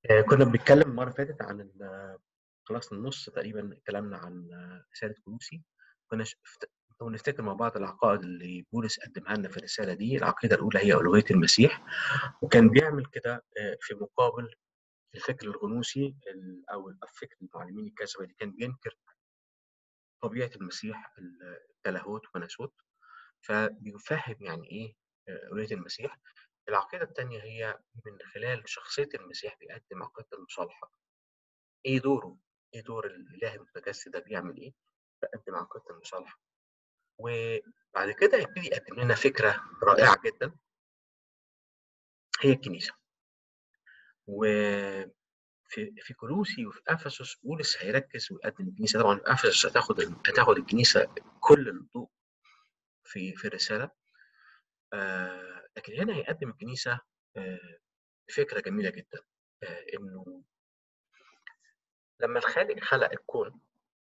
آه، كنا بنتكلم المرة اللي فاتت عن ال- خلصنا النص تقريبا اتكلمنا عن آه، رسالة كلوسي كنا ش- فت- كنا نفتكر مع بعض العقائد اللي بولس قدمها لنا في الرسالة دي العقيدة الأولى هي ألوهية المسيح وكان بيعمل كده آه، في مقابل الفكر الغنوصي ال- أو الفكر المعلمين الكذبة اللي كان بينكر طبيعة المسيح ال- كلاهوت وناسوت فبيفهم يعني إيه آه، ألوهية المسيح العقيدة الثانية هي من خلال شخصية المسيح بيقدم عقيدة المصالحة ايه دوره؟ ايه دور الاله المتجسد ده بيعمل ايه؟ بقدم عقيده المصالحه وبعد كده يبتدي يقدم لنا فكره رائعه جدا هي الكنيسه وفي في كولوسي وفي افسس بولس هيركز ويقدم الكنيسه طبعا في افسس هتاخد هتاخد الكنيسه كل الضوء في في الرساله آه لكن هنا هيقدم الكنيسه آه فكره جميله جدا آه انه لما الخالق خلق الكون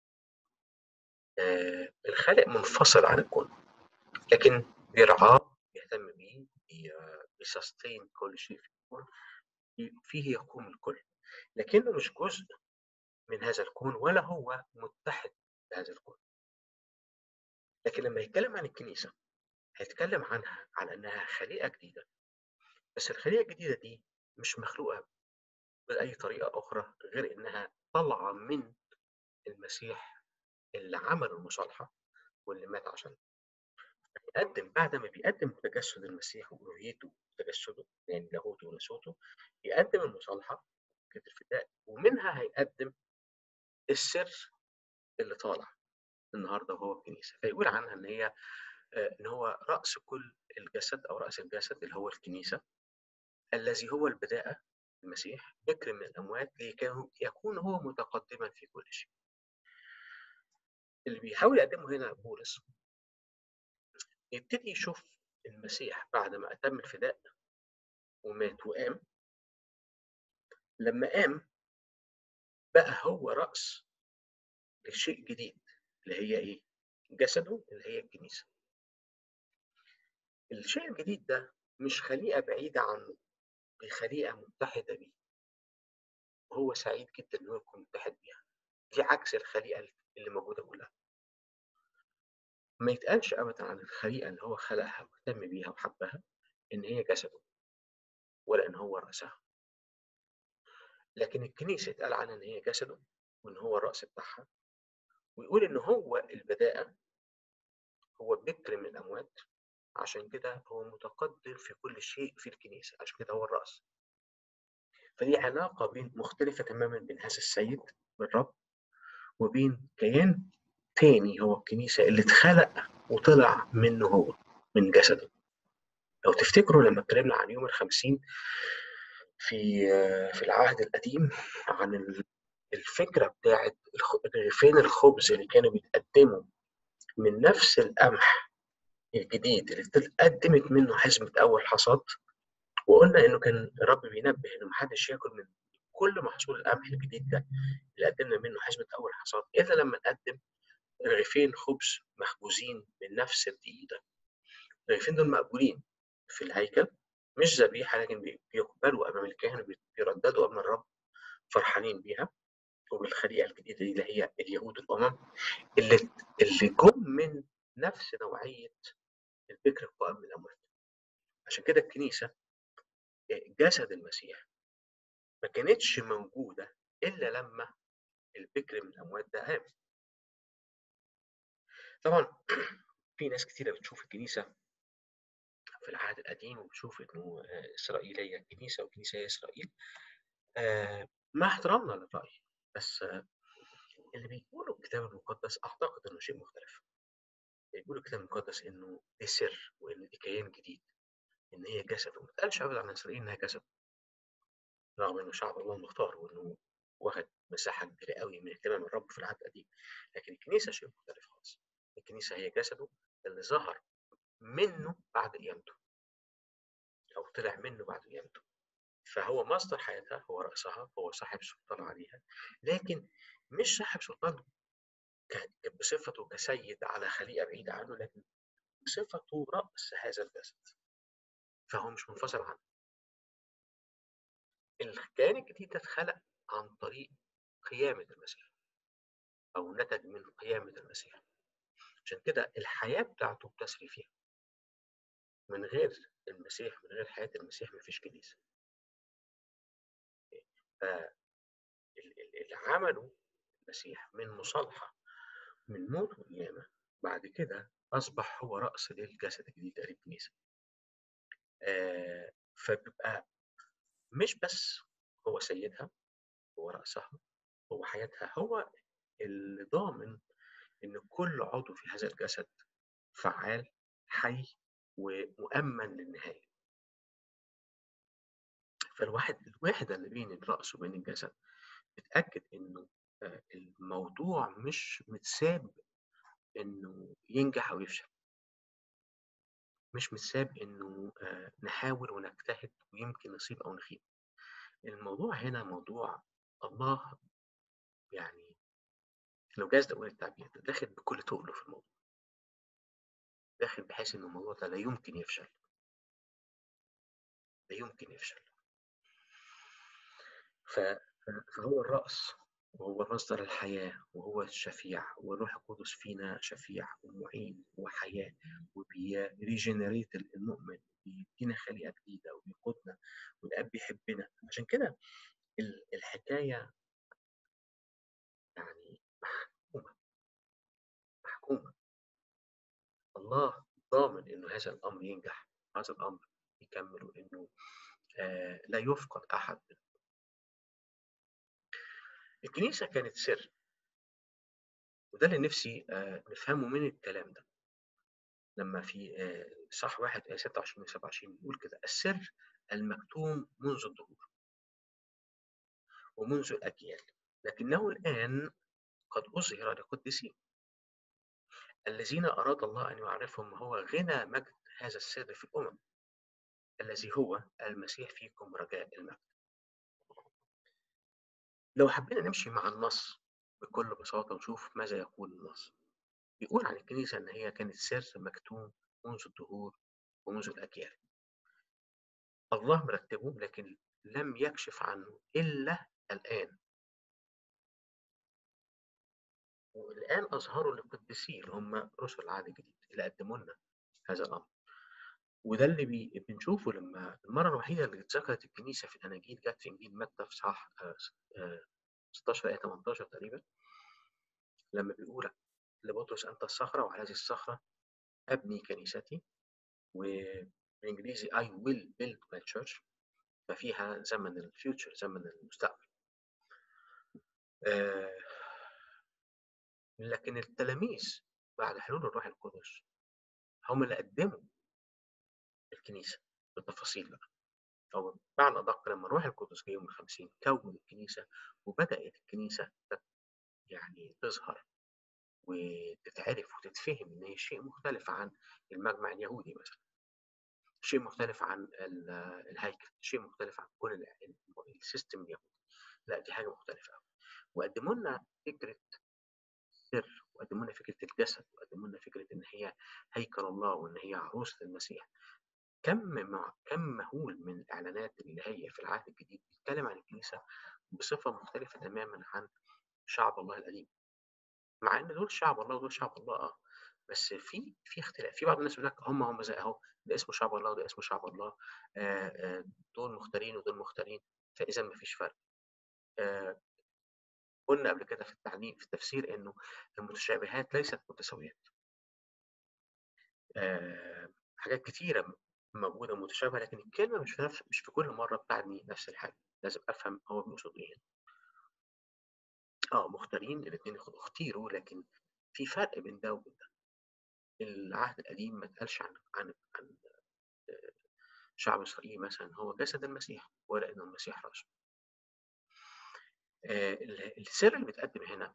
آه الخالق منفصل عن الكون لكن بيرعاه بيهتم بيه بيسستين كل شيء في الكون فيه يقوم الكل لكنه مش جزء من هذا الكون ولا هو متحد بهذا الكون لكن لما يتكلم عن الكنيسة هيتكلم عنها على أنها خليقة جديدة بس الخليقة الجديدة دي مش مخلوقة بأي طريقة أخرى غير إنها طالعة من المسيح اللي عمل المصالحة واللي مات عشان يقدم بعد ما بيقدم تجسد المسيح وألوهيته وتجسده يعني لاهوته وناسوته يقدم المصالحة كده الفداء ومنها هيقدم السر اللي طالع النهارده وهو الكنيسه فيقول عنها ان هي ان هو راس كل الجسد او راس الجسد اللي هو الكنيسه الذي هو البداءه المسيح بكر من الاموات لكي يكون هو متقدما في كل شيء اللي بيحاول يقدمه هنا بولس يبتدي يشوف المسيح بعد ما أتم الفداء ومات وقام لما قام بقى هو رأس لشيء جديد اللي هي إيه؟ جسده اللي هي الكنيسة. الشيء الجديد ده مش خليقة بعيدة عنه دي خليقة متحدة بيه. وهو سعيد جدا إن هو يكون متحد بيها. دي عكس الخليقة اللي موجودة كلها. ما يتقالش أبدا عن الخليقة اللي هو خلقها واهتم بيها وحبها إن هي جسده ولا إن هو رأسها. لكن الكنيسة اتقال عنها إن هي جسده وإن هو الرأس بتاعها ويقول إن هو البداءة هو بكر من الأموات عشان كده هو متقدم في كل شيء في الكنيسة عشان كده هو الرأس فدي علاقة بين مختلفة تماما بين هذا السيد بالرب وبين كيان تاني هو الكنيسة اللي اتخلق وطلع منه هو من جسده لو تفتكروا لما اتكلمنا عن يوم الخمسين في في العهد القديم عن الفكرة بتاعت رغيفين الخبز اللي كانوا بيتقدموا من نفس القمح الجديد اللي اتقدمت منه حزمة أول حصاد وقلنا إنه كان الرب بينبه إنه محدش ياكل من كل محصول القمح الجديد ده اللي قدمنا منه حزمة أول حصاد إلا لما نقدم رغيفين خبز مخبوزين من نفس الدقيق ده الرغيفين دول مقبولين في الهيكل مش ذبيحة لكن بيقبلوا أمام الكاهن بيرددوا أمام الرب فرحانين بيها وبالخليقة الجديدة دي اللي هي اليهود الأمم اللي اللي جم من نفس نوعية الفكر القائم من الأموات عشان كده الكنيسة جسد المسيح ما كانتش موجودة إلا لما الفكر من الأموات ده قام طبعا في ناس كتيرة بتشوف الكنيسة في العهد القديم وبتشوف إنه إسرائيل هي الكنيسة والكنيسة هي إسرائيل مع احترامنا للرأي بس اللي بيقولوا الكتاب المقدس أعتقد إنه شيء مختلف بيقولوا الكتاب المقدس إنه دي سر وإن دي كيان جديد إن هي جسد وما تقالش أبدا عن إسرائيل إنها جسد رغم إنه شعب الله المختار وإنه واخد مساحة كبيرة قوي من اهتمام الرب في العهد القديم لكن الكنيسة شيء مختلف خالص الكنيسة هي جسده اللي ظهر منه بعد قيامته أو طلع منه بعد قيامته فهو مصدر حياتها هو رأسها هو صاحب سلطان عليها لكن مش صاحب سلطان بصفته كسيد على خليقة بعيدة عنه لكن بصفته رأس هذا الجسد فهو مش منفصل عنه الكيان الجديد ده اتخلق عن طريق قيامة المسيح أو نتج من قيامة المسيح عشان كده الحياة بتاعته بتسري فيها من غير المسيح من غير حياة المسيح مفيش كنيسة اللي عمله المسيح من مصالحة من موت وقيامة بعد كده أصبح هو رأس للجسد الجديد للكنيسة آه فبيبقى مش بس هو سيدها هو رأسها هو حياتها هو اللي ضامن إن كل عضو في هذا الجسد فعال حي ومؤمن للنهاية فالواحد الوحدة اللي بين الرأس وبين الجسد بتأكد إنه الموضوع مش متساب إنه ينجح أو يفشل مش متساب إنه نحاول ونجتهد ويمكن نصيب أو نخيب الموضوع هنا موضوع الله يعني لو جاز أقول التعبير ده داخل بكل تقله في الموضوع داخل بحيث إن الموضوع ده لا يمكن يفشل لا يمكن يفشل فهو الرأس وهو مصدر الحياة وهو الشفيع والروح القدس فينا شفيع ومعين وحياة وبيريجنريت المؤمن بيدينا خليقة جديدة وبيقودنا والأب بيحبنا عشان كده الحكاية يعني محكومة محكومة الله ضامن إنه هذا الأمر ينجح هذا الأمر يكمل وإنه آه لا يفقد أحد الكنيسة كانت سر وده اللي نفسي آه نفهمه من الكلام ده لما في آه صح واحد آية 26 و 27 بيقول كده السر المكتوم منذ الظهور ومنذ الأجيال لكنه الآن قد أظهر لقدسين الذين أراد الله أن يعرفهم هو غنى مجد هذا السر في الأمم الذي هو المسيح فيكم رجاء المجد لو حبينا نمشي مع النص بكل بساطة ونشوف ماذا يقول النص بيقول عن الكنيسة أن هي كانت سر مكتوم منذ الدهور ومنذ الأجيال الله مرتبه لكن لم يكشف عنه إلا الآن والآن أظهروا للقديسين اللي هم رسل العهد الجديد اللي قدموا لنا هذا الأمر وده اللي بي بنشوفه لما المرة الوحيدة اللي اتذكرت الكنيسة في الأناجيل جت في إنجيل متى في صح 16 آية 18 تقريبا لما بيقول لبطرس أنت الصخرة وعلى هذه الصخرة أبني كنيستي وبالإنجليزي I will build my church ففيها زمن الفيوتشر زمن المستقبل آه لكن التلاميذ بعد حلول الروح القدس هم اللي قدموا الكنيسة بالتفاصيل بقى أو بمعنى أدق لما الروح القدس جه يوم الخمسين كون الكنيسة وبدأت الكنيسة يعني تظهر وتتعرف وتتفهم إن هي شيء مختلف عن المجمع اليهودي مثلا شيء مختلف عن الهيكل شيء مختلف عن كل السيستم اليهودي لا دي حاجة مختلفة قوي وقدموا لنا فكرة سر وقدموا لنا فكرة الجسد وقدموا لنا فكرة إن هي هيكل الله وإن هي عروسة المسيح كم مع كم مهول من الاعلانات اللي هي في العهد الجديد بتتكلم عن الكنيسه بصفه مختلفه تماما عن شعب الله القديم مع ان دول شعب الله ودول شعب الله اه بس في في اختلاف في بعض الناس يقول لك هم هم زي اهو ده اسمه شعب الله وده اسمه شعب الله آآ آآ دول مختارين ودول مختارين فاذا ما فيش فرق قلنا قبل كده في التعليم في التفسير انه المتشابهات ليست متساويات حاجات كتيره موجوده متشابهه لكن الكلمه مش في نفس مش في كل مره بتعني نفس الحاجه لازم افهم هو بيقصد ايه اه مختارين الاثنين اختيروا لكن في فرق بين ده وبين ده العهد القديم ما اتقالش عن عن عن شعب اسرائيل مثلا هو جسد المسيح ولا انه المسيح راسه آه السر اللي بيتقدم هنا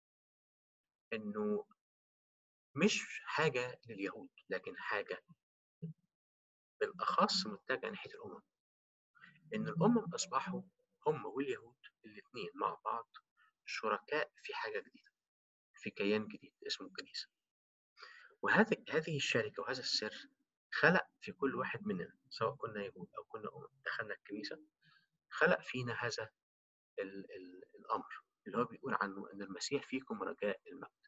انه مش حاجه لليهود لكن حاجه بالأخص متجهة ناحية الأمم إن الأمم أصبحوا هم واليهود الاثنين مع بعض شركاء في حاجة جديدة في كيان جديد اسمه الكنيسة وهذه هذه الشركة وهذا السر خلق في كل واحد مننا سواء كنا يهود أو كنا أمم دخلنا الكنيسة خلق فينا هذا ال ال الامر اللي هو بيقول عنه ان المسيح فيكم رجاء المجد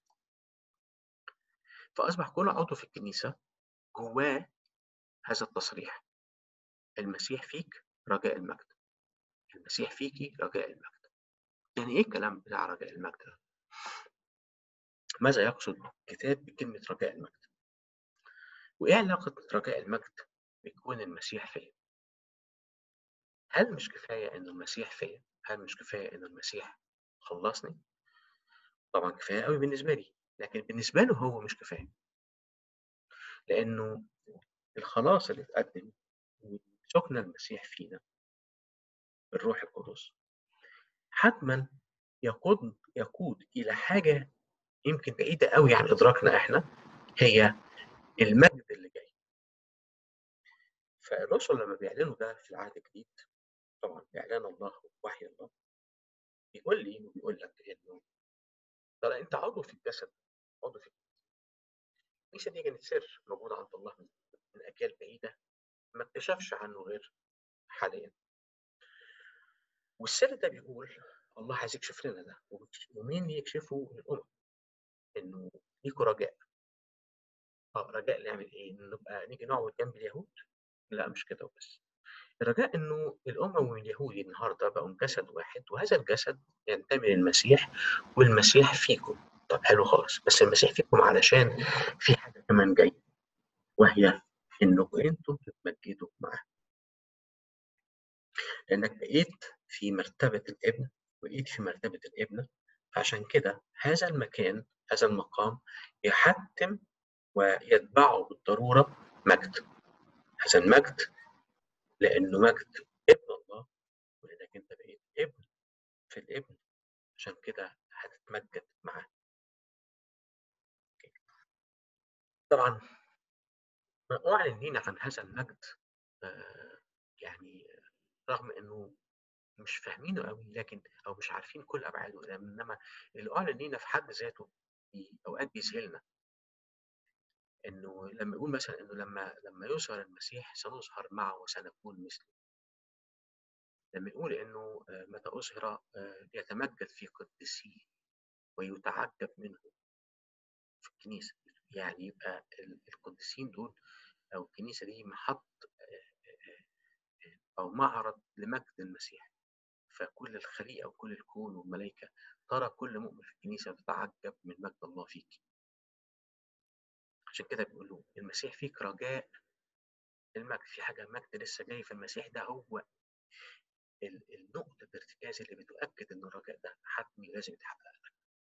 فاصبح كل عضو في الكنيسه جواه هذا التصريح المسيح فيك رجاء المجد المسيح فيكي رجاء المجد يعني ايه الكلام بتاع رجاء المجد ده ماذا يقصد الكتاب بكلمة رجاء المجد وايه علاقة رجاء المجد بكون المسيح فيا هل مش كفاية ان المسيح فيا هل مش كفاية ان المسيح خلصني طبعا كفاية قوي بالنسبة لي لكن بالنسبة له هو مش كفاية لأنه الخلاص اللي اتقدم سكن المسيح فينا بالروح القدس حتما يقود يقود إلى حاجة يمكن بعيدة قوي عن إدراكنا إحنا هي المجد اللي جاي فالرسل لما بيعلنوا ده في العهد الجديد طبعا إعلان الله ووحي الله بيقول لي وبيقول لك إنه ترى أنت عضو في الجسد عضو في الكنيسة دي كانت سر موجود عند الله من من أجيال بعيدة ما اكتشفش عنه غير حاليا والسر ده بيقول الله عايز يكشف لنا ده ومين يكشفه الأمم إنه ليكوا رجاء اه رجاء نعمل ايه؟ نبقى نيجي نقعد جنب اليهود؟ لا مش كده وبس الرجاء انه الامم واليهود النهارده بقوا جسد واحد وهذا الجسد ينتمي للمسيح والمسيح فيكم طب حلو خالص بس المسيح فيكم علشان في حاجه كمان جايه وهي انكم انتم تتمجدوا معاه لانك بقيت في مرتبه الابن بقيت في مرتبه الابنه عشان كده هذا المكان هذا المقام يحتم ويتبعه بالضروره مجد هذا المجد لانه مجد ابن الله ولانك انت بقيت ابن في الابن عشان كده هتتمجد معاه طبعا ما اعلن لينا عن هذا المجد آه، يعني رغم انه مش فاهمينه قوي لكن او مش عارفين كل ابعاده انما اللي اعلن لينا في حد ذاته في اوقات بيذهلنا انه لما يقول مثلا انه لما لما يظهر المسيح سنظهر معه وسنكون مثله لما يقول انه آه، متى اظهر آه، يتمجد في قدسيه ويتعجب منه في الكنيسه يعني يبقى ال- القديسين دول او الكنيسه دي محط آه، آه، آه، او معرض لمجد المسيح فكل الخليقه وكل الكون والملائكه ترى كل مؤمن في الكنيسه وتتعجب من مجد الله فيك عشان كده بيقولوا المسيح فيك رجاء المجد في حاجه مجد لسه جاي في المسيح ده هو ال- النقطه الارتكاز اللي بتؤكد ان الرجاء ده حتمي لازم يتحقق لك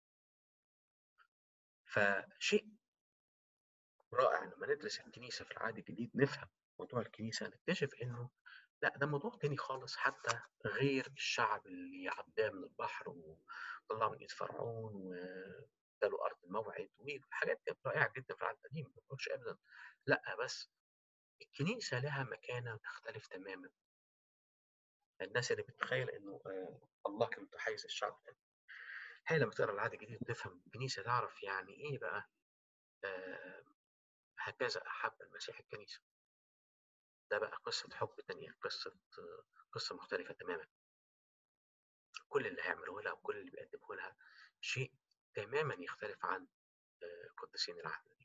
فشيء رائع لما ندرس الكنيسه في العهد الجديد نفهم موضوع الكنيسه نكتشف انه لا ده موضوع تاني خالص حتى غير الشعب اللي عداه من البحر وطلع من ايد فرعون واداله ارض الموعد وحاجات كانت رائعه جدا في العهد القديم ما بقولش ابدا لا بس الكنيسه لها مكانه تختلف تماما الناس اللي بتتخيل انه آه، الله كان متحيز الشعب هي لما تقرا العهد الجديد تفهم الكنيسه تعرف يعني ايه بقى آه، هكذا احب المسيح الكنيسه ده بقى قصه حب تانية قصه آه، قصه مختلفه تماما كل اللي هيعملوه لها وكل اللي بيقدموه لها شيء تماما يختلف عن آه، قديسين العهد القديم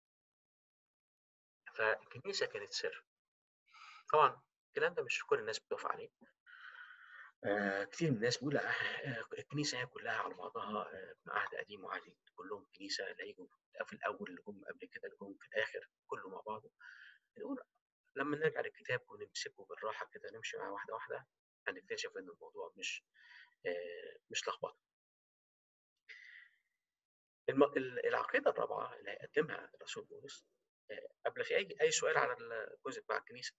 فالكنيسه كانت سر طبعا الكلام ده مش كل الناس بتوافق عليه آه كتير من الناس بيقول لا آه، الكنيسه هي كلها على بعضها آه، عهد قديم وعهد جديد. كلهم كنيسه اللي هيجوا في الاول اللي جم قبل كده اللي جم في الاخر كله مع بعضه نقول لما نرجع للكتاب ونمسكه بالراحه كده نمشي معاه واحده واحده هنكتشف ان الموضوع مش آه مش لخبطه الم... ال- العقيده الرابعه اللي هيقدمها الرسول بولس آه، قبل في اي اي سؤال على الجزء بتاع الكنيسه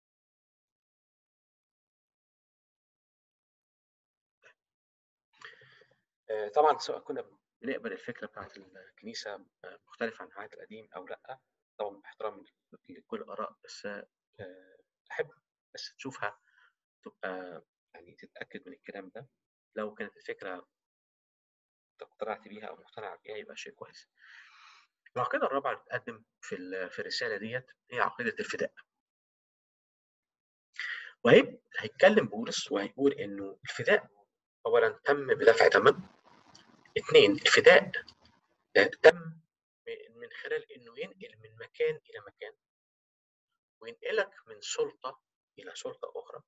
آه، طبعا سواء كنا بنقبل الفكره بتاعت الكنيسه آه، مختلفه عن العهد القديم او لا طبعا باحترام لكل الاراء بس آه، احب بس تشوفها تبقى يعني تتاكد من الكلام ده لو كانت الفكره اقتنعت بيها او مقتنع بيها يبقى شيء كويس. العقيده الرابعه اللي بتقدم في ال- في الرساله ديت هي عقيده الفداء. وهيتكلم بولس وهيقول انه الفداء اولا تم بدفع ثمن اثنين الفداء تم من خلال انه ينقل من مكان الى مكان وينقلك من سلطه الى سلطه اخرى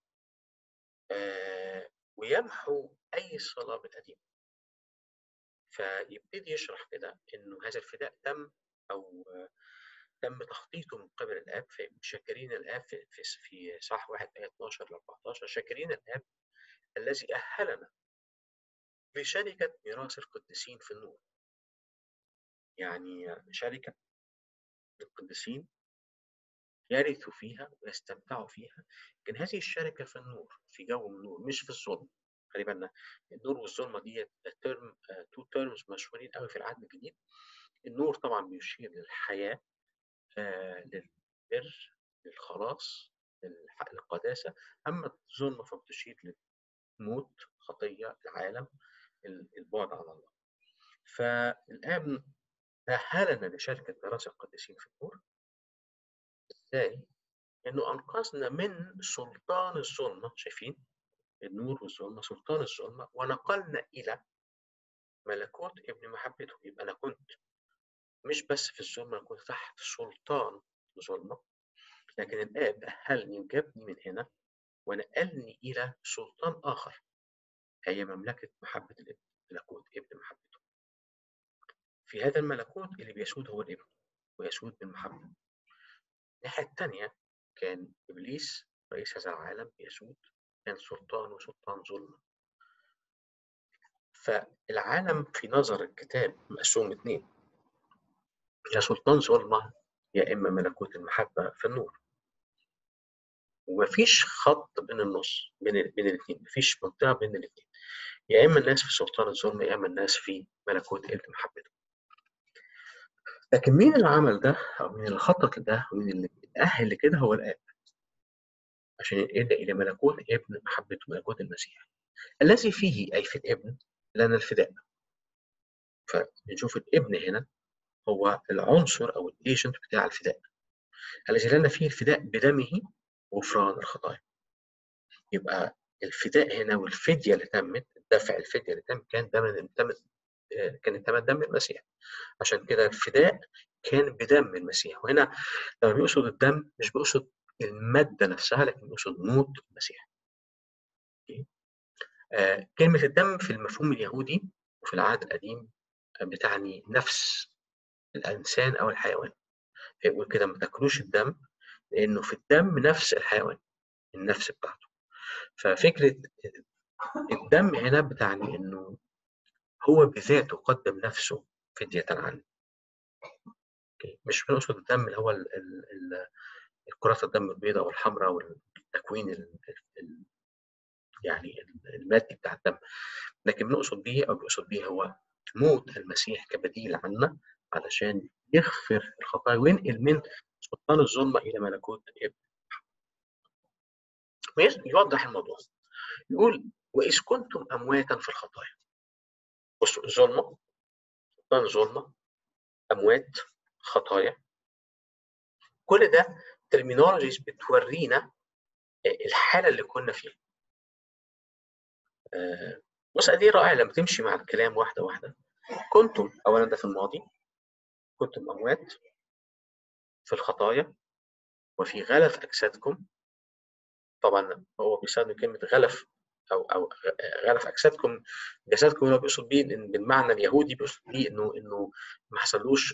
آه ويمحو اي صلاه بالقديم فيبتدي يشرح كده انه هذا الفداء تم او تم تخطيطه من قبل الاب شاكرين الاب في في, في صح 1 ايه 12 ل 14 شاكرين الاب الذي اهلنا بشركه ميراث القديسين في النور يعني شركه القديسين يرثوا فيها ويستمتعوا فيها لكن هذه الشركه في النور في جو النور مش في الظلم خلي بالنا النور والظلمه دي ترم تو تيرمز مشهورين قوي في العهد الجديد النور طبعا بيشير للحياه آه للبر للخلاص للقداسه اما الظلمه فبتشير للموت خطيه العالم البعد عن الله فالاب أهلنا لشركة دراسة القديسين في النور ازاي؟ انه انقذنا من سلطان الظلمه شايفين النور والظلمه سلطان الظلمه ونقلنا الى ملكوت ابن محبته يبقى انا كنت مش بس في الظلمه انا كنت تحت سلطان الظلمه لكن الاب اهلني وجابني من هنا ونقلني الى سلطان اخر هي مملكه محبه الابن ملكوت ابن محبته في هذا الملكوت اللي بيسود هو الابن ويسود بالمحبه الناحية التانية كان إبليس رئيس هذا العالم يسود كان سلطان وسلطان ظلم فالعالم في نظر الكتاب مقسوم اتنين يا سلطان ظلمة يا إما ملكوت المحبة في النور ومفيش خط بين النص بين بين الاثنين مفيش منطقة بين الاثنين يا إما الناس في سلطان الظلم يا إما الناس في ملكوت ابن محبته لكن مين اللي عمل ده او مين اللي خطط لده ومين اللي اهل لكده هو الاب عشان ينقلنا الى ملكوت ابن محبه ملكوت المسيح الذي فيه اي في الابن لنا الفداء فنشوف الابن هنا هو العنصر او الايجنت بتاع الفداء الذي لنا فيه الفداء بدمه غفران الخطايا يبقى الفداء هنا والفديه اللي تمت دفع الفديه اللي تم كان دم تم كان تم دم المسيح عشان كده الفداء كان بدم المسيح وهنا لما بيقصد الدم مش بيقصد المادة نفسها لكن بيقصد موت المسيح آه كلمة الدم في المفهوم اليهودي وفي العهد القديم بتعني نفس الإنسان أو الحيوان فيقول كده ما تاكلوش الدم لأنه في الدم نفس الحيوان النفس بتاعته ففكرة الدم هنا بتعني إنه هو بذاته قدم نفسه فدية عنه مش بنقصد الدم اللي هو ال ال ال كرات الدم البيضاء والحمراء والتكوين ال ال يعني المادي بتاع الدم لكن بنقصد به او بنقصد به هو موت المسيح كبديل عنا علشان يغفر الخطايا وينقل من سلطان الظلمة إلى ملكوت الابن يوضح الموضوع يقول وإذ كنتم أمواتا في الخطايا بصوا ظلمة سلطان ظلمة أموات خطايا كل ده ترمينولوجيز بتورينا الحالة اللي كنا فيها بص قد ايه رائع لما تمشي مع الكلام واحدة واحدة كنتم أولا ده في الماضي كنتم أموات في الخطايا وفي غلف أجسادكم طبعا هو بيستخدم كلمة غلف او او غلف اجسادكم جسدكم هو بيقصد بيه بالمعنى اليهودي بيقصد بيه انه انه ما حصلوش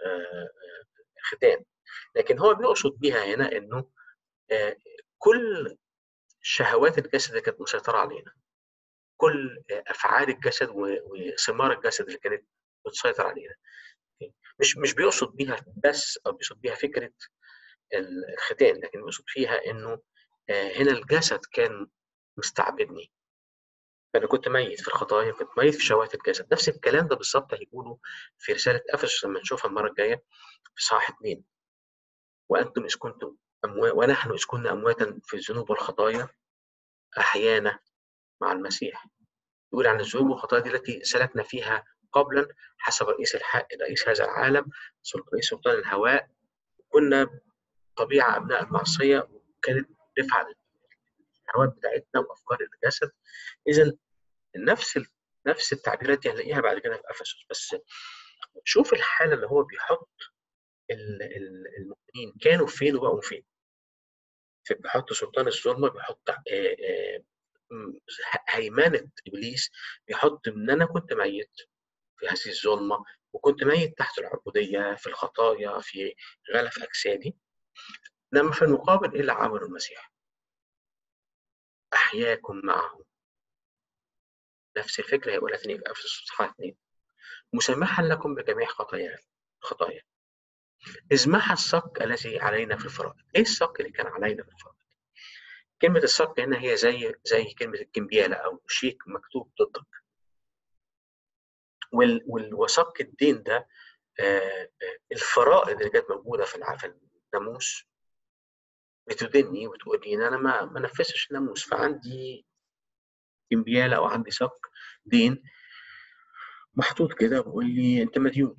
ختان لكن هو بيقصد بيها هنا انه كل شهوات الجسد اللي كانت مسيطره علينا كل افعال الجسد وثمار الجسد اللي كانت بتسيطر علينا مش مش بيقصد بيها بس او بيقصد بيها فكره الختان لكن بيقصد فيها انه هنا الجسد كان مستعبدني فانا كنت ميت في الخطايا كنت ميت في شهوات الجسد نفس الكلام ده بالظبط هيقوله في رساله افسس لما نشوفها المره الجايه في صح اثنين وانتم اذ كنتم اموات ونحن اذ كنا امواتا في الذنوب والخطايا احيانا مع المسيح يقول عن الذنوب والخطايا دي التي سلكنا فيها قبلا حسب رئيس الحق رئيس هذا العالم رئيس سلطان الهواء كنا طبيعه ابناء المعصيه وكانت نفعل الشهوات بتاعتنا وافكار الجسد اذا نفس نفس التعبيرات دي هنلاقيها بعد كده في افسس بس شوف الحاله اللي هو بيحط المؤمنين كانوا فين وبقوا فين بيحط سلطان الظلمه بيحط هيمنه ابليس بيحط ان انا كنت ميت في هذه الظلمه وكنت ميت تحت العبوديه في الخطايا في غلف اجسادي لما في المقابل ايه اللي عمله المسيح؟ احياكم معه نفس الفكره هيقولها تاني في افسس اصحاح 2 مسامحا لكم بجميع خطايا خطايا إذ محى الصك الذي علينا في الفرائض ايه الصك اللي كان علينا في الفرائض كلمة الصك هنا هي زي زي كلمة الكمبيالة أو شيك مكتوب ضدك وال والوثق الدين ده آه، آه، الفرائض اللي كانت موجودة في الناموس بتدني وتقول لي ان انا ما ما نفذتش الناموس فعندي كمبياله او عندي صك دين محطوط كده بيقول لي انت مديون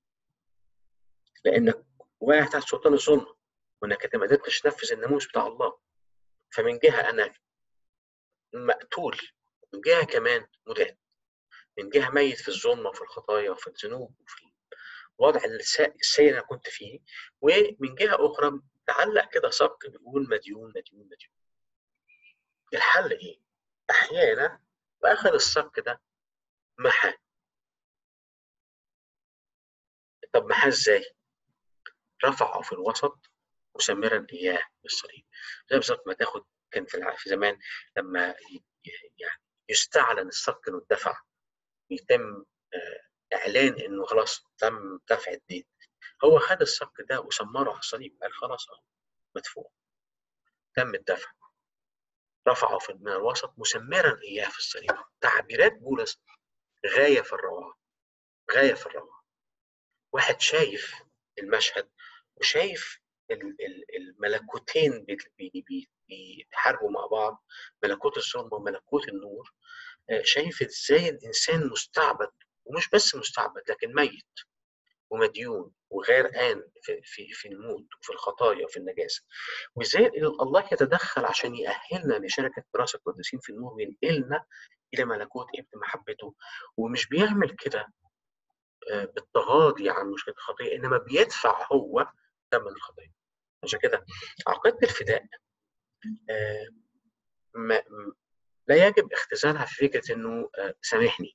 لانك واقع تحت سلطان الظلم وانك انت ما قدرتش تنفذ الناموس بتاع الله فمن جهه انا مقتول من جهه كمان مدان من جهه ميت في الظلمه وفي الخطايا وفي الذنوب وفي الوضع السيء اللي انا كنت فيه ومن جهه اخرى تعلق كده صك بيقول مديون مديون مديون الحل ايه؟ احيانا باخذ الصك ده محى طب محى ازاي؟ رفعه في الوسط مسمرا اياه بالصليب زي بالظبط ما تاخد كان في في زمان لما يعني يستعلن الصك انه اتدفع يتم آه، اعلان انه خلاص تم دفع الدين هو خد الصك ده وسمره على الصليب قال خلاص اهو مدفوع تم الدفع رفعه في من الوسط مسمرا اياه في الصليب تعبيرات بولس غايه في الروعه غايه في الروعه واحد شايف المشهد وشايف الملكوتين بيتحاربوا مع بعض ملكوت الظلم وملكوت النور آه، شايف ازاي الانسان مستعبد ومش بس مستعبد لكن ميت ومديون وغرقان في في في الموت وفي الخطايا وفي النجاسه وازاي الله يتدخل عشان يأهلنا لشركه دراسه القديسين في النور وينقلنا الى ملكوت ابن محبته ومش بيعمل كده آه، بالتغاضي عن مشكله الخطيه انما بيدفع هو ثمن الخطيه عشان كده عقيده الفداء آه، ما لا يجب اختزالها في فكره انه آه، سامحني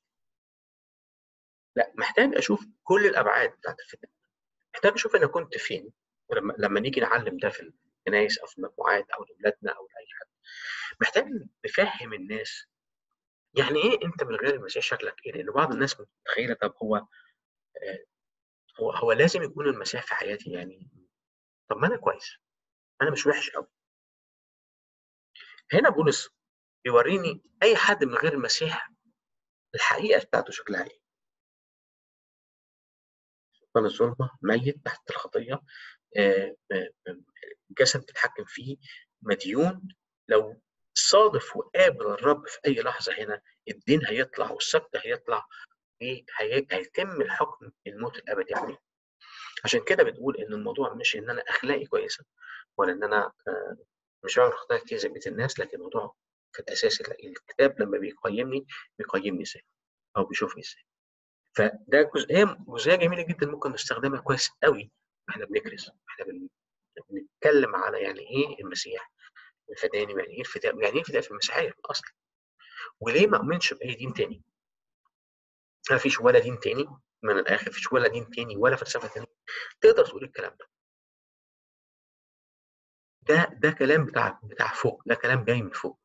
لا محتاج اشوف كل الابعاد بتاعت الفداء محتاج اشوف انا كنت فين ولما لما نيجي نعلم ده في الكنايس او في المجموعات او لاولادنا او لاي حد محتاج نفهم الناس يعني ايه انت من غير المسيح شكلك ايه؟ لان بعض الناس متخيله طب هو آه، هو هو لازم يكون المسيح في حياتي يعني طب ما انا كويس انا مش وحش قوي هنا بولس بيوريني اي حد من غير المسيح الحقيقه بتاعته شكلها ايه سلطان الظلمه ميت تحت الخطيه الجسد آه، بتتحكم فيه مديون لو صادف وقابل الرب في اي لحظه هنا الدين هيطلع والسبت هيطلع هيتم الحكم الموت الابدي عليه عشان كده بتقول ان الموضوع مش ان انا اخلاقي كويسه ولا ان انا آه، مش بعمل خطايا كتير زي بقيه الناس لكن الموضوع في الاساس الكتاب لما بيقيمني بيقيمني ازاي او بيشوفني ازاي فده جزئيه جزئيه جميله جدا ممكن نستخدمها كويس قوي واحنا بنكرس احنا بنتكلم على يعني ايه المسيح الفداني يعني ايه الفداء يعني ايه الفداء في المسيحيه اصلا وليه ما اؤمنش باي دين تاني ما فيش ولا دين تاني من الاخر فيش ولا دين تاني ولا فلسفه تانية تقدر تقول الكلام ده ده ده كلام بتاع بتاع فوق ده كلام جاي من فوق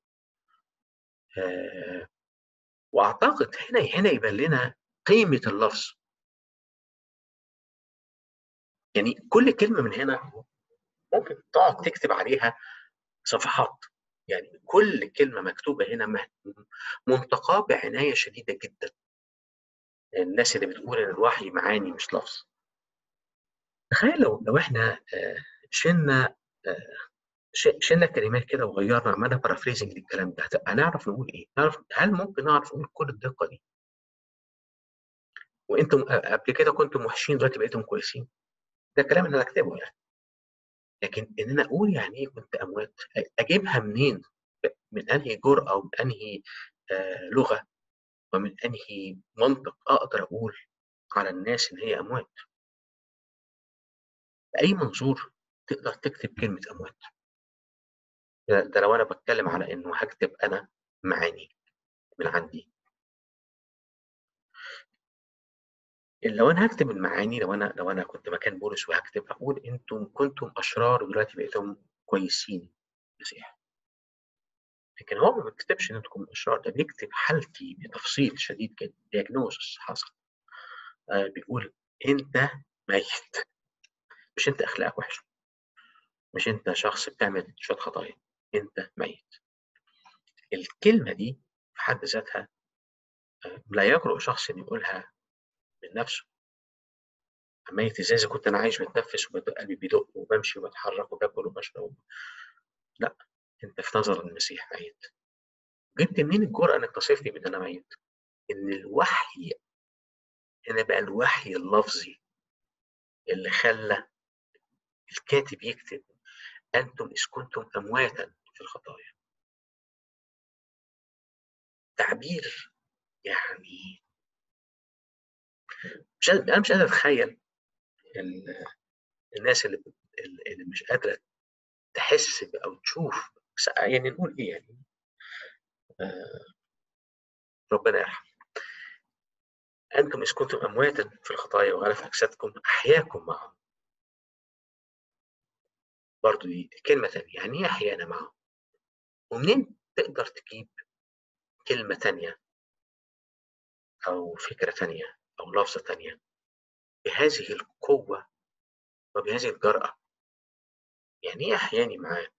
آه واعتقد هنا هنا يبان لنا قيمه اللفظ يعني كل كلمه من هنا ممكن تقعد تكتب عليها صفحات يعني كل كلمه مكتوبه هنا منتقاه بعنايه شديده جدا الناس اللي بتقول ان الوحي معاني مش لفظ تخيل لو لو احنا آه، شلنا آه، شلنا كلمات كده وغيرنا عملنا بارافريزنج للكلام ده هنعرف نقول ايه؟ نعرف هل ممكن نعرف نقول كل الدقه دي؟ وانتم قبل كده كنتم وحشين دلوقتي بقيتم كويسين ده الكلام اللي انا اكتبه يعني لكن ان انا اقول يعني ايه كنت اموات اجيبها منين من انهي جرأة ومن انهي آه لغة ومن انهي منطق اقدر اقول على الناس ان هي اموات بأي منظور تقدر تكتب كلمة أموات ده, ده لو أنا بتكلم على إنه هكتب أنا معاني من عندي لو انا هكتب المعاني لو انا لو انا كنت مكان بولس وهكتب هقول انتم كنتم اشرار ودلوقتي بقيتم كويسين مسيح لكن هو ما بيكتبش ان انتم اشرار ده بيكتب حالتي بتفصيل شديد جدا دياجنوزس حصل آه بيقول انت ميت مش انت اخلاقك وحشه مش انت شخص بتعمل شويه خطايا انت ميت الكلمه دي في حد ذاتها آه لا يجرؤ شخص ان يقولها من نفسه ميت ازاي اذا كنت انا عايش بتنفس وقلبي بيدق وبمشي وبتحرك وباكل وبشرب لا انت في نظر المسيح ميت جبت منين الجرأة انك تصفني بان انا ميت؟ ان الوحي هنا بقى الوحي اللفظي اللي خلى الكاتب يكتب انتم اذ كنتم امواتا في الخطايا تعبير يعني مش انا مش قادر اتخيل الناس اللي اللي مش قادره تحس او تشوف يعني نقول ايه يعني آه ربنا يرحم انتم اذ كنتم امواتا في الخطايا وغلف اجسادكم احياكم معهم برضو دي كلمة تانية يعني ايه احيانا معهم ومنين تقدر تجيب كلمة تانية أو فكرة تانية أو لفظة تانية بهذه القوة وبهذه الجرأة يعني ايه احياني معاه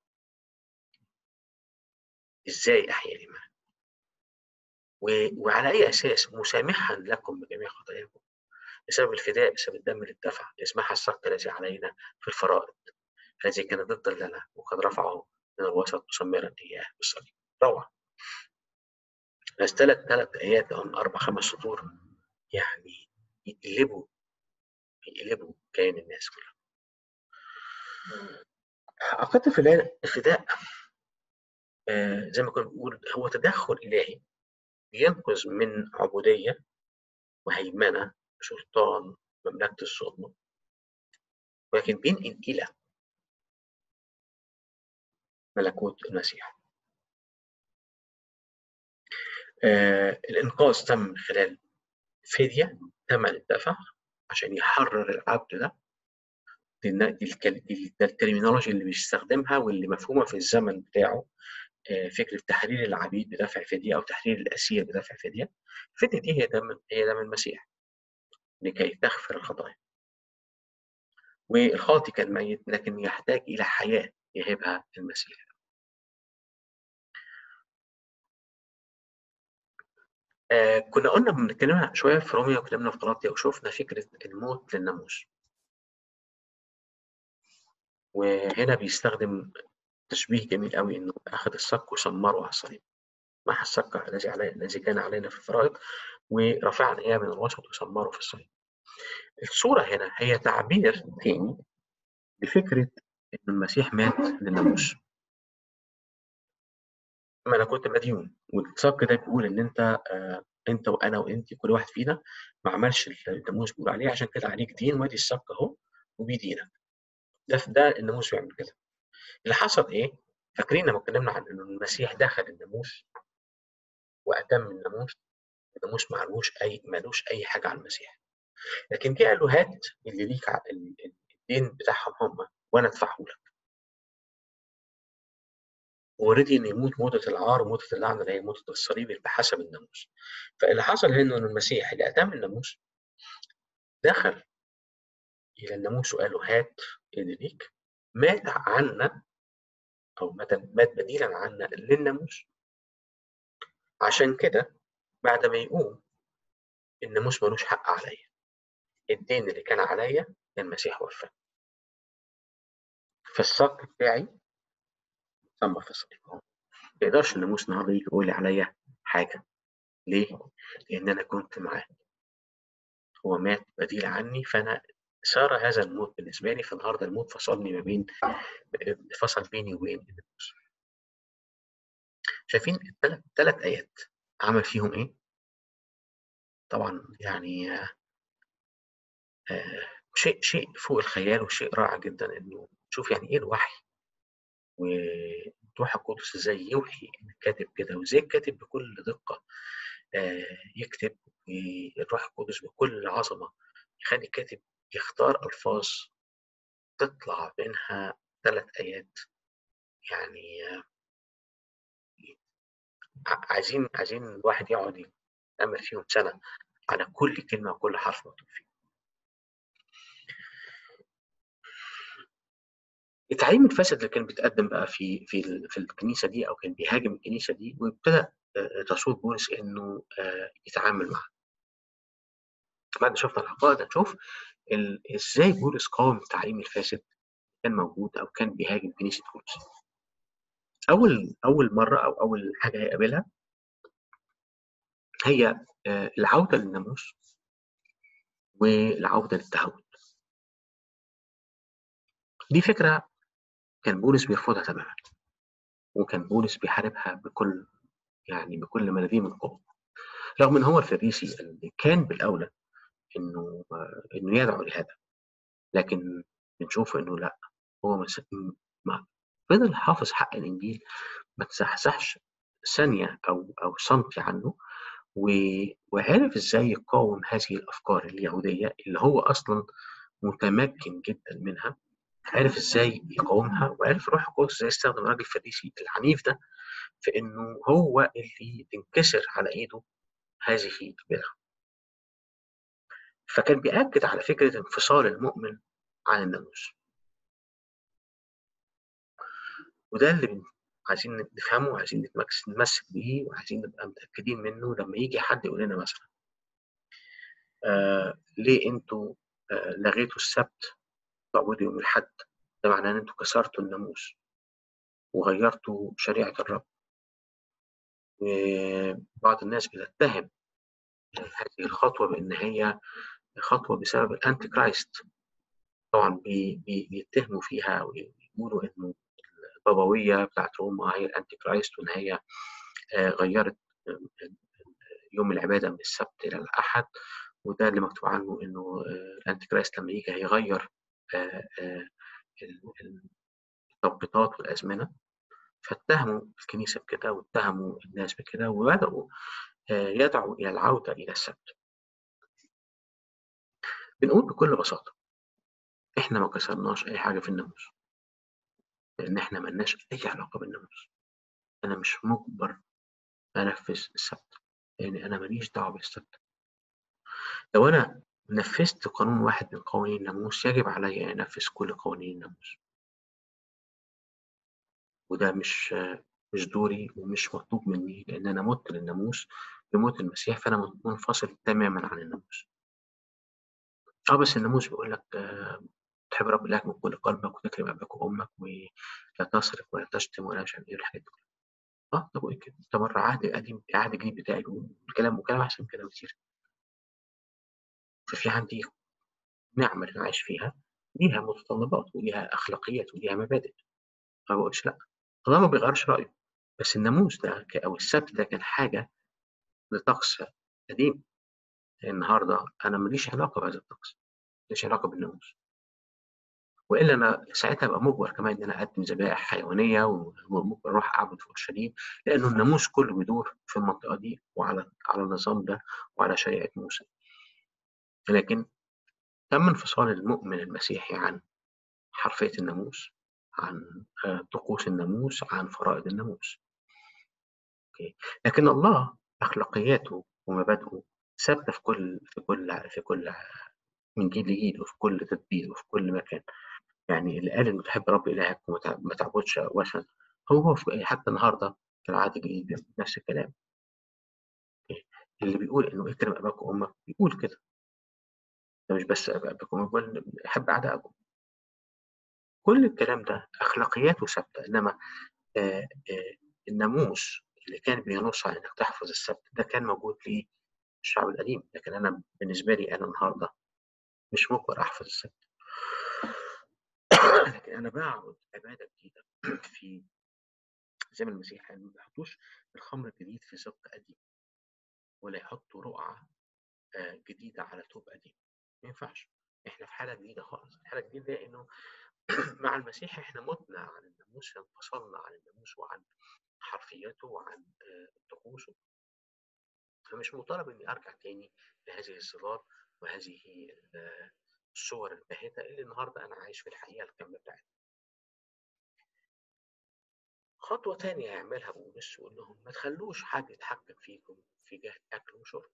ازاي احياني معاه و... وعلى اي اساس مسامحا لكم بجميع خطاياكم بسبب الفداء بسبب الدم اللي اتدفع يسمح السقط الذي علينا في الفرائض الذي كان ضد لنا وقد رفعه من الوسط مسمرا اياه بالصليب روعه بس ثلاث ثلاث ايات او اربع خمس سطور يعني يقلبوا يقلبوا كيان الناس كلها أعتقد في الفداء آه زي ما كنا بنقول هو تدخل إلهي بينقذ من عبودية وهيمنة سلطان مملكة الظلم ولكن بينقل إلى ملكوت المسيح آه الإنقاذ تم من خلال فدية ثمن الدفع عشان يحرر العبد ده دي الترمينولوجي اللي بيستخدمها واللي مفهومه في الزمن بتاعه فكره تحرير العبيد بدفع فديه او تحرير الاسير بدفع فديه الفديه دي هي دم هي دم المسيح لكي تغفر الخطايا والخاطي كان ميت لكن يحتاج الى حياه يهبها المسيح آه كنا قلنا بنتكلم شويه في روميا وكلامنا في غلاطيا وشفنا فكره الموت للناموس وهنا بيستخدم تشبيه جميل قوي انه اخذ الصك وسمره على الصليب محى الصك الذي علي الذي كان علينا في الفرائض ورفعنا اياه من الوسط وسمره في الصليب. الصوره هنا هي تعبير تاني بفكره ان المسيح مات للناموس. ما انا كنت مديون والصك ده بيقول ان انت آه انت وانا وانت كل واحد فينا ما عملش الناموس بيقول عليه عشان كده عليك دين وادي الصك اهو وبيدينك. ده ده الناموس بيعمل كده. اللي حصل ايه؟ فاكرين لما اتكلمنا عن انه المسيح دخل الناموس واتم الناموس الناموس معلوش اي مالوش اي حاجه على المسيح لكن جه قال له هات اللي ليك الدين بتاعهم هم وانا ادفعه لك ورضي ان يموت موتة العار وموتة اللعنة اللي هي موتة الصليب بحسب الناموس فاللي حصل هنا ان المسيح اللي اتم الناموس دخل الى الناموس وقال له هات اللي ليك مات عنا او مات مات بديلا عنا للناموس عشان كده بعد ما يقوم الناموس ملوش حق عليا الدين اللي كان عليا المسيح وفاه فالصك بتاعي سمى في الصليب ما يقدرش الناموس النهارده يجي يقول لي عليا حاجه ليه؟ لان انا كنت معاه هو مات بديل عني فانا صار هذا الموت بالنسبه لي فالنهارده الموت فصلني ما بين فصل بيني وبين الناموس شايفين الثلاث ثلاث آيات عمل فيهم إيه؟ طبعا يعني آه شيء شيء فوق الخيال وشيء رائع جدا إنه تشوف يعني إيه الوحي والروح القدس إزاي يوحي الكاتب كده وإزاي الكاتب بكل دقة يكتب والروح القدس بكل عظمة يخلي الكاتب يختار ألفاظ تطلع منها ثلاث آيات يعني عايزين عايزين الواحد يقعد يتأمل فيهم سنة على كل كلمة وكل حرف مكتوب فيه. التعليم الفاسد اللي كان بيتقدم بقى في في في الكنيسه دي او كان بيهاجم الكنيسه دي وابتدى رسول بولس انه يتعامل معاه. بعد شفنا العقائد هنشوف ازاي بولس قاوم التعليم الفاسد كان موجود او كان بيهاجم كنيسه بولس. اول اول مره او اول حاجه هيقابلها هي العوده للناموس والعوده للتهود. دي فكره كان بولس بيرفضها تماما وكان بولس بيحاربها بكل يعني بكل ما لديه من قوه رغم ان هو الفريسي اللي كان بالاولى انه انه يدعو لهذا لكن بنشوف انه لا هو ما فضل حافظ حق الانجيل ما تزحزحش ثانيه او او سنتي عنه وعرف ازاي يقاوم هذه الافكار اليهوديه اللي هو اصلا متمكن جدا منها عرف ازاي يقاومها وعرف الروح القدس ازاي يستخدم الراجل الفريسي العنيف ده في انه هو اللي تنكسر على ايده هذه البدعه. فكان بيأكد على فكره انفصال المؤمن عن الناموس. وده اللي عايزين نفهمه وعايزين نتمسك بيه وعايزين نبقى متأكدين منه لما يجي حد يقول لنا مثلا آه ليه انتوا آه لغيتوا السبت تعبدوا يوم الحد ده معناه ان انتوا كسرتوا الناموس وغيرتوا شريعة الرب وبعض الناس بتتهم هذه الخطوة بأن هي خطوة بسبب الأنتي كرايست طبعا بي بي بيتهموا فيها ويقولوا إنه البابوية بتاعت روما هي الأنتي كرايست وإن هي غيرت يوم العبادة من السبت إلى الأحد وده اللي مكتوب عنه إنه الأنتي كرايست لما يجي هيغير التوقيتات والأزمنة فاتهموا الكنيسة بكده واتهموا الناس بكده وبدأوا يدعوا إلى العودة إلى السبت بنقول بكل بساطة إحنا ما كسرناش أي حاجة في الناموس لأن إحنا ملناش أي علاقة بالناموس أنا مش مجبر أنفذ السبت لأن أنا ماليش دعوة بالسبت لو أنا نفذت قانون واحد من قوانين الناموس يجب علي أن أنفذ كل قوانين الناموس وده مش مش دوري ومش مطلوب مني لأن أنا مت للناموس بموت المسيح فأنا منفصل تماما عن الناموس. اه بس الناموس بيقول لك آه تحب رب إلهك من كل قلبك وتكرم أباك وأمك ولا تسرق ولا تشتم ولا مش عارف إيه الحاجات دي اه طب وإيه كده؟ ده مرة عهد قديم عهد جديد بتاعي والكلام وكلام أحسن من كده كتير. ففي عندي نعمة اللي أنا عايش فيها ليها متطلبات وليها أخلاقيات وليها مبادئ. ما بقولش لأ. الله ما بيغيرش رأيه بس الناموس ده أو السبت ده كان حاجة لطقس قديم النهارده أنا ماليش علاقة بهذا الطقس ماليش علاقة بالناموس والا انا ساعتها ابقى مجبر كمان ان انا اقدم ذبائح حيوانيه وممكن اروح اعبد في اورشليم لانه الناموس كله بيدور في المنطقه دي وعلى على النظام ده وعلى شريعه موسى. لكن تم انفصال المؤمن المسيحي عن حرفيه الناموس عن طقوس الناموس عن فرائض الناموس. أوكي. لكن الله اخلاقياته ومبادئه ثابته في كل في كل في كل من جيل لجيل وفي كل تدبير وفي كل مكان. يعني اللي قال انه تحب رب الهك وما تعبدش وثن هو حتى النهارده في العهد الجديد نفس الكلام. اللي بيقول انه اكرم اباك وامك بيقول كده. ده مش بس اباك وامك بل حب اعدائكم. كل الكلام ده اخلاقياته ثابته انما آآ آآ الناموس اللي كان بينص على انك تحفظ السبت ده كان موجود في الشعب القديم لكن انا بالنسبه لي انا النهارده مش مجبر احفظ السبت لكن انا بعبد عباده جديده في زي ما المسيح قال ما بيحطوش الخمر الجديد في سبق قديم ولا يحطوا رقعة آه، جديدة على توب قديم ما ينفعش احنا في حالة جديدة خالص الحالة الجديدة انه مع المسيح احنا متنا عن الناموس انفصلنا عن الناموس وعن حرفيته وعن آه، طقوسه فمش مطالب اني ارجع تاني لهذه الصفات وهذه ال- الصور الباهتة اللي النهاردة أنا عايش في الحقيقة الكاملة بتاعتها. خطوة تانية يعملها بولس يقول لهم ما تخلوش حد يتحكم فيكم في جهة أكل وشرب.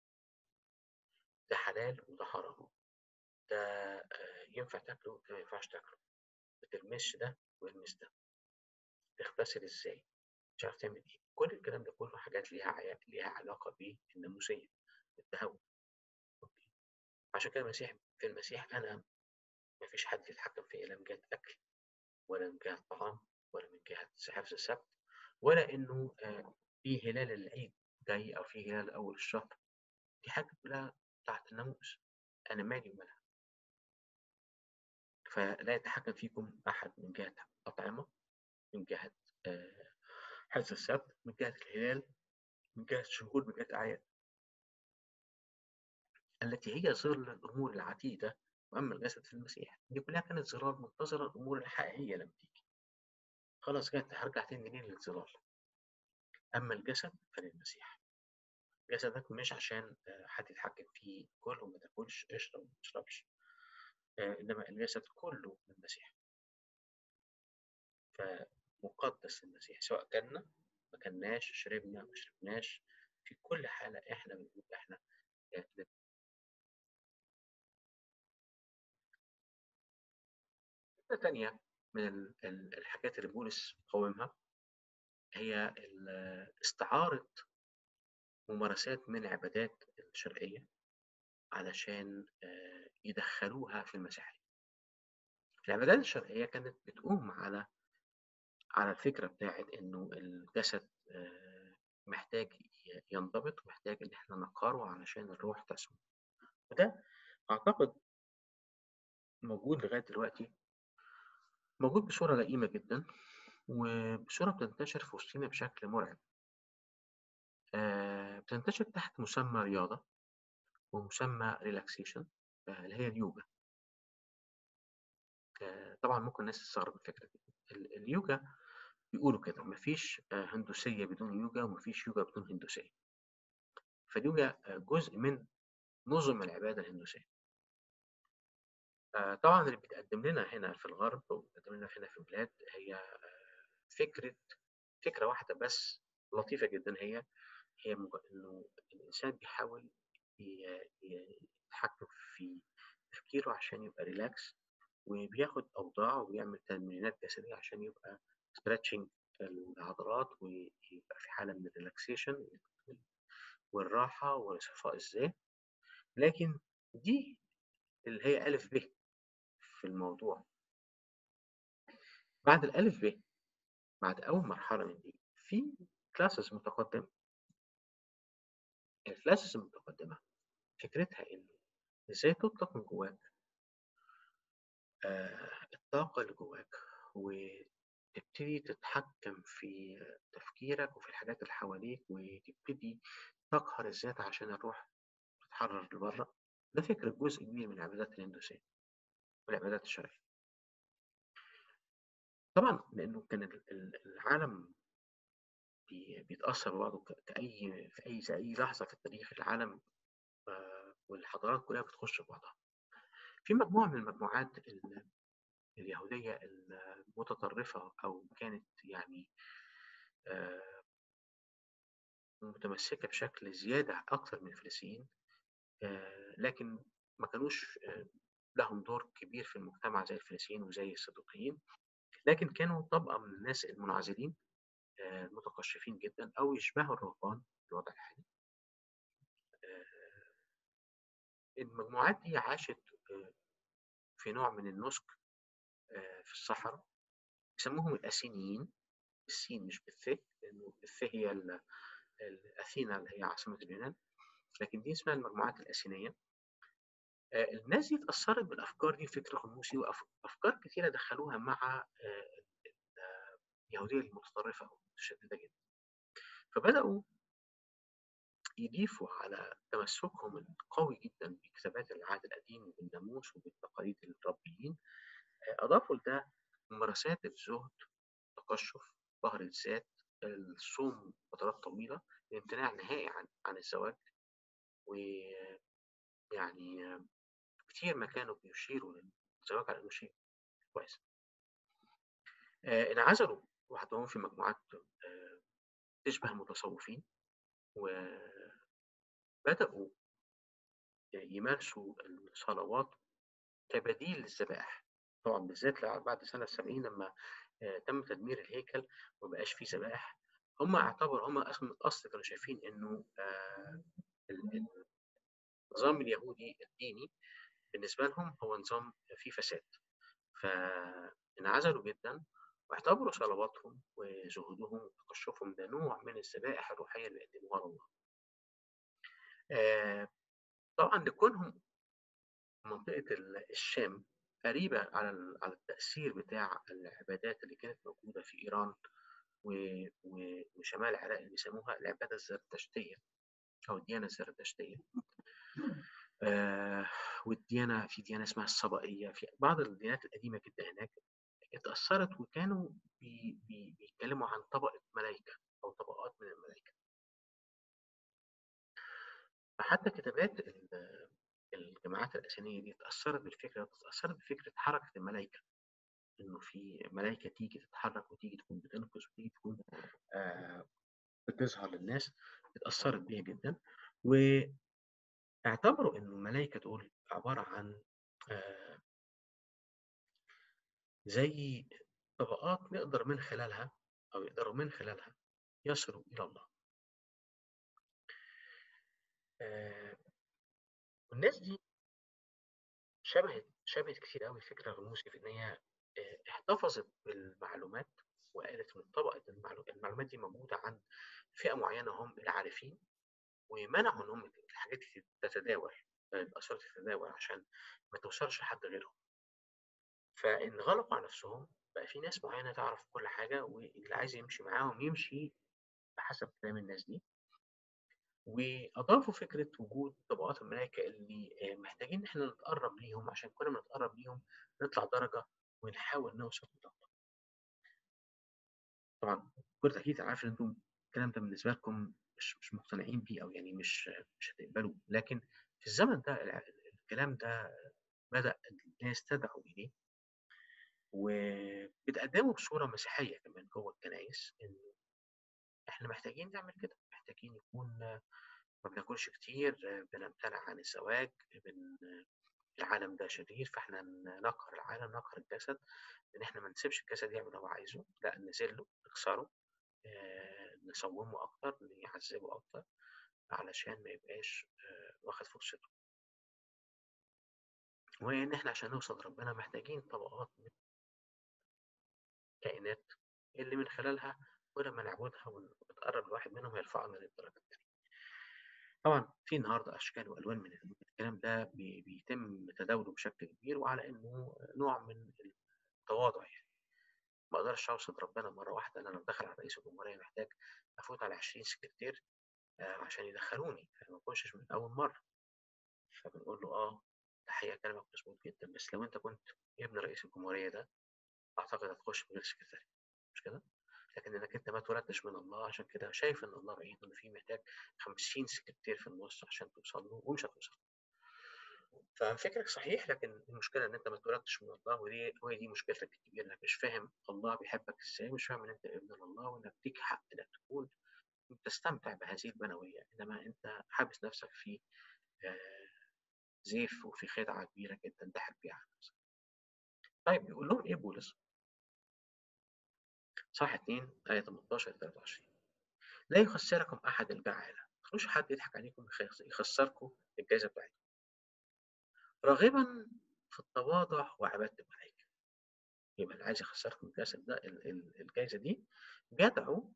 ده حلال وده حرام. ده آه، ينفع تاكله وده ما ينفعش تاكله. ما تلمسش ده والمس ده. تغتسل ازاي؟ مش عارف تعمل ايه. كل الكلام ده كله حاجات ليها عيا- ليها علاقة بالناموسية بالتهور. أوكي. عشان كده المسيح في المسيح أنا ما فيش حد يتحكم فيا لا من جهة أكل ولا من جهة طعام ولا من جهة حفظ السبت ولا إنه آه، في هلال العيد جاي أو في هلال أول الشهر دي حاجة كلها تحت الناموس أنا مالي ومالها فلا يتحكم فيكم أحد من جهة أطعمة من جهة آه، حفظ السبت من جهة الهلال من جهة شهور من جهة أعياد التي هي ظل الأمور العتيدة وأما الجسد في المسيح دي كلها كانت ظلال منتظرة الأمور الحقيقية لما تيجي خلاص جت هرجع تاني ليه للظلال أما الجسد فللمسيح جسدك مش عشان آه، حد يتحكم فيه كل وما تاكلش اشرب وما تشربش آه، إنما الجسد كله من المسيح فمقدس المسيح سواء كلنا ما كلناش شربنا ما شربناش في كل حالة إحنا بنقول إحنا آه، فكرة تانية من ال- ال- الحاجات اللي بولس قاومها هي ال- استعارة ممارسات من العبادات الشرقية علشان آه، يدخلوها في المسيحية. العبادات الشرقية كانت بتقوم على على الفكرة بتاعت إنه الجسد آه، محتاج ي- ينضبط ومحتاج إن إحنا نقاره علشان الروح تسمو. وده أعتقد موجود لغاية دلوقتي موجود بصورة لئيمة جدا وبصورة بتنتشر في وسطنا بشكل مرعب. آه، بتنتشر تحت مسمى رياضة ومسمى ريلاكسيشن اللي هي اليوجا. آه، طبعا ممكن الناس تستغرب الفكرة دي. ال- اليوجا بيقولوا كده مفيش آه، هندوسية بدون يوجا ومفيش يوجا بدون هندوسية. فاليوجا آه، جزء من نظم العبادة الهندوسية. آه، طبعا اللي بيتقدم لنا هنا في الغرب وبيتقدم لنا هنا في البلاد هي آه، فكرة فكرة واحدة بس لطيفة جدا هي هي مج- إنه الإنسان بيحاول ي- ي- يتحكم في تفكيره عشان يبقى ريلاكس وبياخد أوضاع وبيعمل تمرينات جسدية عشان يبقى ستريتشنج العضلات ويبقى في حالة من الريلاكسيشن والراحة وصفاء الذهن لكن دي اللي هي ألف ب في الموضوع بعد الألف ب بعد أول مرحلة من دي في كلاسز متقدمة الكلاسز المتقدمة فكرتها إنه إزاي تطلق من جواك آه، الطاقة اللي جواك وتبتدي تتحكم في تفكيرك وفي الحاجات اللي حواليك وتبتدي تقهر الذات عشان الروح تتحرر لبره ده فكرة جزء كبير من العبادات الهندوسية والعبادات الشرعية طبعا لأنه كان ال- ال- العالم بي- بيتأثر ببعضه ك- كأي في أي في أي لحظة في التاريخ العالم آه، والحضارات كلها بتخش في بعضها في مجموعة من المجموعات ال- اليهودية المتطرفة أو كانت يعني آه، متمسكة بشكل زيادة أكثر من الفريسيين آه، لكن ما كانوش آه، لهم دور كبير في المجتمع زي الفريسيين وزي الصدوقيين لكن كانوا طبقة من الناس المنعزلين آه، المتقشفين جدا أو يشبهوا الرهبان في الوضع الحالي آه، المجموعات دي عاشت آه، في نوع من النسك آه، في الصحراء يسموهم الأسينيين السين مش بالث لأنه الث هي ال- ال- أثينا اللي هي عاصمة اليونان لكن دي اسمها المجموعات الأسينية آه، الناس دي اتأثرت بالأفكار دي فكر غنوصي وأفكار كثيرة دخلوها مع آه، اليهودية المتطرفة أو المتشددة جدا فبدأوا يضيفوا على تمسكهم القوي جدا بكتابات العهد القديم وبالناموس وبالتقاليد الربيين أضافوا لده ممارسات الزهد التقشف ظهر الذات الصوم فترات طويلة الامتناع نهائي عن عن الزواج ويعني كتير ما كانوا بيشيروا للزواج على انه شيء كويس آه، انعزلوا وحدهم في مجموعات آه، تشبه المتصوفين وبدأوا يمارسوا الصلوات كبديل للذبائح طبعا بالذات بعد سنة 70 لما آه، تم تدمير الهيكل وما بقاش فيه ذبائح هم اعتبروا هم اصلا كانوا شايفين انه النظام اليهودي الديني بالنسبة لهم هو نظام فيه فساد فانعزلوا جدا واعتبروا صلواتهم وزهودهم وتقشفهم ده نوع من الذبائح الروحية اللي بيقدموها لله آه، طبعا لكونهم منطقة الشام قريبة على على التأثير بتاع العبادات اللي كانت موجودة في إيران وشمال العراق اللي بيسموها العبادة الزرتشتية أو الديانة الزرتشتية آه والديانة في ديانة اسمها الصبائية في بعض الديانات القديمة جدا هناك اتأثرت وكانوا بي بي بيتكلموا عن طبقة ملائكة أو طبقات من الملائكة فحتى كتابات الجماعات الأثنية دي اتأثرت بالفكرة اتأثرت بفكرة حركة الملائكة إنه في ملائكة تيجي تتحرك وتيجي تكون بتنقذ وتيجي تكون آه بتظهر للناس اتأثرت بيها جدا واعتبروا إنه الملائكة دول عبارة عن آه زي طبقات نقدر من خلالها أو يقدروا من خلالها يصلوا إلى الله آه والناس دي شبهت شبهت كتير قوي الفكرة الرموزي في إن هي آه احتفظت بالمعلومات وقالت من طبقة المعلومات, المعلومات دي موجودة عند فئة معينة هم العارفين ومنعوا إن هم الحاجات دي تتداول الأسرار تتداول عشان ما توصلش لحد غيرهم فانغلقوا على نفسهم بقى في ناس معينة تعرف كل حاجة واللي عايز يمشي معاهم يمشي بحسب كلام الناس دي وأضافوا فكرة وجود طبقات الملائكة اللي محتاجين إن إحنا نتقرب ليهم عشان كل ما نتقرب ليهم نطلع درجة ونحاول نوصل لدرجة. طبعا بكل تأكيد عارف إن أنتم الكلام ده بالنسبة لكم مش مش مقتنعين بيه أو يعني مش مش هتقبلوه لكن في الزمن ده الكلام ده بدأ الناس تدعو إليه وبتقدمه بصورة مسيحية كمان جوه الكنايس إنه إحنا محتاجين نعمل كده محتاجين يكون ما بناكلش كتير بنمتنع عن الزواج بن... العالم ده شرير فاحنا نقهر العالم نقهر الجسد ان احنا ما نسيبش الجسد يعمل اللي هو عايزه لا نذله نكسره آه، نصومه اكتر نعذبه اكتر علشان ما يبقاش آه، واخد فرصته وان احنا عشان نوصل لربنا محتاجين طبقات من الكائنات اللي من خلالها كل ما نعبدها ونتقرب لواحد منهم يرفعنا للدرجة التانية. طبعا في النهارده اشكال والوان من الكلام ده بيتم تداوله بشكل كبير وعلى انه نوع من التواضع يعني ما اقدرش اوصل ربنا مره واحده انا لو دخل على رئيس الجمهوريه محتاج افوت على 20 سكرتير عشان يدخلوني ما اخشش من اول مره فبنقول له اه الحقيقه كلامك مظبوط جدا بس لو انت كنت ابن رئيس الجمهوريه ده اعتقد هتخش من غير سكرتير مش كده؟ لكن انك انت ما اتولدتش من الله عشان كده شايف ان الله بعيد وان في محتاج 50 سكرتير في النص عشان توصل له ومش هتوصل ففكرك صحيح لكن المشكله ان انت ما اتولدتش من الله ودي وهي دي مشكلتك الكبيره انك مش فاهم الله بيحبك ازاي مش فاهم ان انت ابن الله وانك ليك حق انك تكون تستمتع بهذه البنويه انما انت حابس نفسك في زيف وفي خدعه كبيره جدا تضحك بيها على نفسك. طيب بيقول لهم ايه بولس؟ صح 2 آية 18 23 لا يخسركم أحد الجعالة ما تخلوش حد يضحك عليكم يخسركم الجائزة بتاعتكم راغبا في التواضع وعبادة الملائكة يبقى اللي عايز يخسركم الجسد ده الجائزة دي بيدعو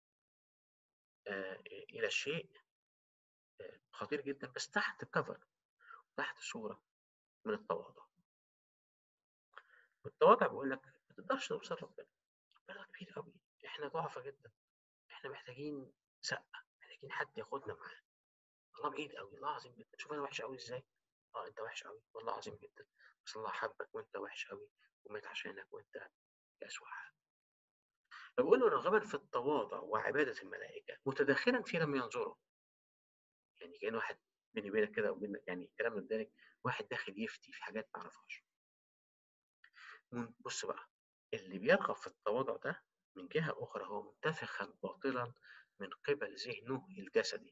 آه إلى شيء آه خطير جدا بس تحت كفر تحت صورة من التواضع والتواضع بيقول لك ما تقدرش توصل ربنا مبالغ كبير قوي إحنا ضعفا جدًا، إحنا محتاجين زقة، محتاجين حد ياخدنا معاه. الله بعيد أوي، والله العظيم جدًا، شوف أنا وحش أوي إزاي، آه أنت وحش أوي، والله العظيم جدًا، بس الله حبّك وأنت وحش أوي ومات عشانك وأنت أسوأ حاجة. فبيقول له راغبًا في التواضع وعبادة الملائكة متدخلًا في لم ينظره. يعني كأن واحد بيني وبينك كده وبين يعني كلام من ذلك واحد داخل يفتي في حاجات ما يعرفهاش. من بُص بقى، اللي بيرغب في التواضع ده من جهة أخرى هو منتفخًا باطلًا من قبل ذهنه الجسدي.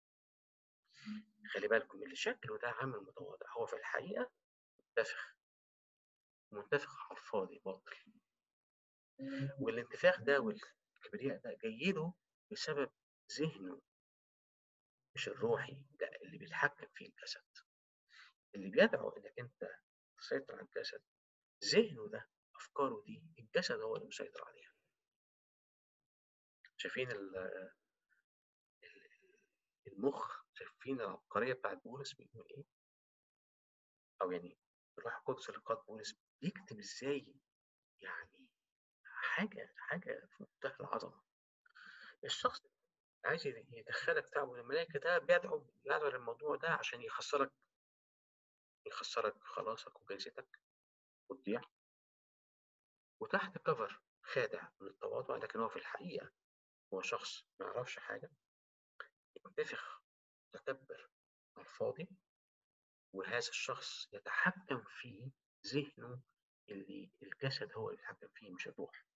خلي بالكم اللي شكله ده عامل متواضع هو في الحقيقة منتفخ. منتفخ على الفاضي باطل. والانتفاخ ده والكبرياء ده جاي له بسبب ذهنه مش الروحي، لأ اللي بيتحكم فيه الجسد. اللي بيدعو إنك أنت تسيطر على الجسد، ذهنه ده، أفكاره دي، الجسد هو اللي مسيطر عليها. شايفين ال ال المُخ، شايفين العبقرية بتاعة بولس بيقول إيه؟ أو يعني الروح القدس اللي قاد بولس بيكتب إزاي يعني حاجة حاجة في منتهى العظمة. الشخص عايز ي يدخّلك تعبد الملائكة ده بيدعو بيدعو للموضوع ده عشان يخسّرك يخسّرك خلاصك وجايزتك وتضيع. وتحت cover خادع من التواضع، لكن هو في الحقيقة هو شخص ما يعرفش حاجة. منتفخ، متكبّر على الفاضي. وهذا الشخص يتحكم في ذهنه اللي الجسد هو اللي بيتحكم فيه مش الروح.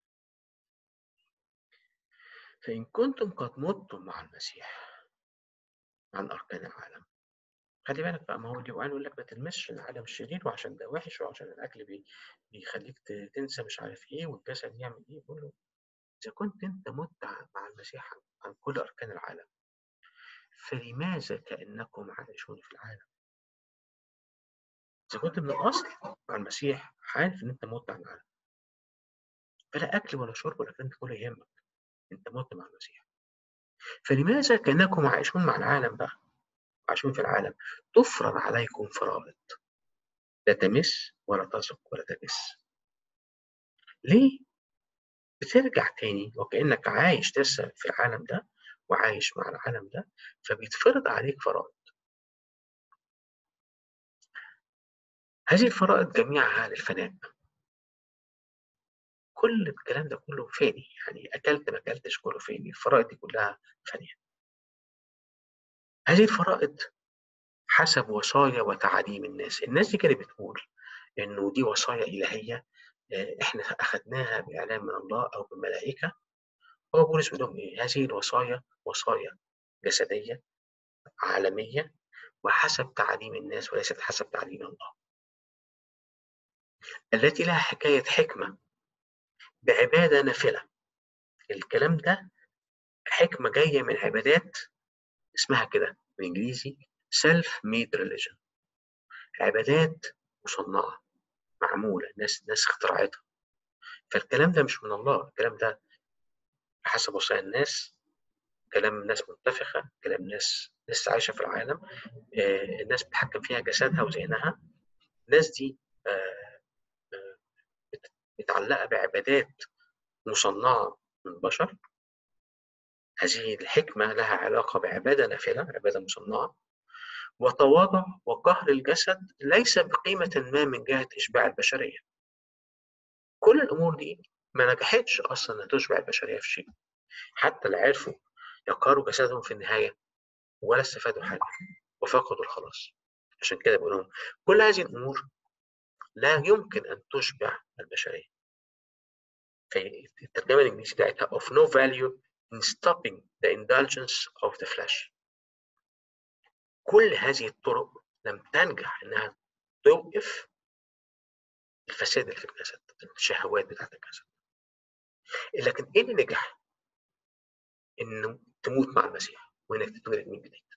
فإن كنتم قد مُتُّم مع المسيح عن أركان العالم. خلّي بالك بقى ما هو اليوحنا يقول لك ما تلمسش العالم الشرير وعشان ده وِحِش وعشان الأكل بي بيخلّيك ت تنسى مش عارف إيه والجسد يعمل إيه، بيقول له إذا كنت أنت مُت ع مع المسيح عن عن كل أركان العالم، فلماذا كأنكم عايشون في العالم؟ إذا كنت من الأصل مع المسيح عارف إن أنت مُت عن العالم. فلا أكل ولا شرب ولا الكلام ده كله يهمك، أنت مُت مع المسيح. فلماذا كأنكم عايشون مع العالم بقى، عايشون في العالم، تُفرض عليكم فرائض لا تمِس ولا تسرق ولا تجِس. ليه؟ بترجع تاني وكأنك عايش لسه في العالم ده وعايش مع العالم ده، فبيتفرض عليك فرائض. هذه الفرائض جميعها للفناء. كل الكلام ده كله فاني، يعني أكلت ما أكلتش كله فاني، الفرائض دي كلها فانية. هذه الفرائض حسب وصايا وتعاليم الناس، الناس دي كانت بتقول إنه دي وصايا إلهية آآ إحنا أخدناها بإعلان من الله أو بالملائكة. هو بولس بيقول لهم إيه، هذه الوصايا وصايا جسدية، عالمية، وحسب تعاليم الناس وليست حسب تعليم الله. التي لها حكاية حكمة بعبادة نافلة. الكلام ده حكمة جاية من عبادات اسمها كده بالإنجليزي self made religion. عبادات مصنعة، معمولة، ناس ناس اخترعتها. فالكلام ده مش من الله، الكلام ده حسب وصايا الناس، كلام ناس منتفخة، كلام ناس لسه عايشة في العالم، آآ الناس بتحكم فيها جسدها وذهنها. الناس دي آآ آآ مت متعلقة بعبادات مصنعة من البشر. هذه الحكمة لها علاقة بعبادة نافلة، عبادة مصنعة، وتواضع وقهر الجسد ليس بقيمةٍ ما من جهة إشباع البشرية. كل الأمور دي ما نجحتش أصلًا إنها تشبع البشرية في شيء. حتى اللي عرفوا يقهروا جسدهم في النهاية ولا استفادوا حاجة وفقدوا الخلاص. عشان كده باقول لهم كل هذه الأمور لا يمكن أن تشبع البشرية. في الترجمة الإنجليزية بتاعتها of no value in stopping the indulgence of the flesh. كل هذه الطرق لم تنجح إنها توقف الفساد اللي في الجسد، الشهوات بتاعة الجسد. لكن إيه اللي نجح؟ إنه تموت مع المسيح وإنك تتولد من جديد.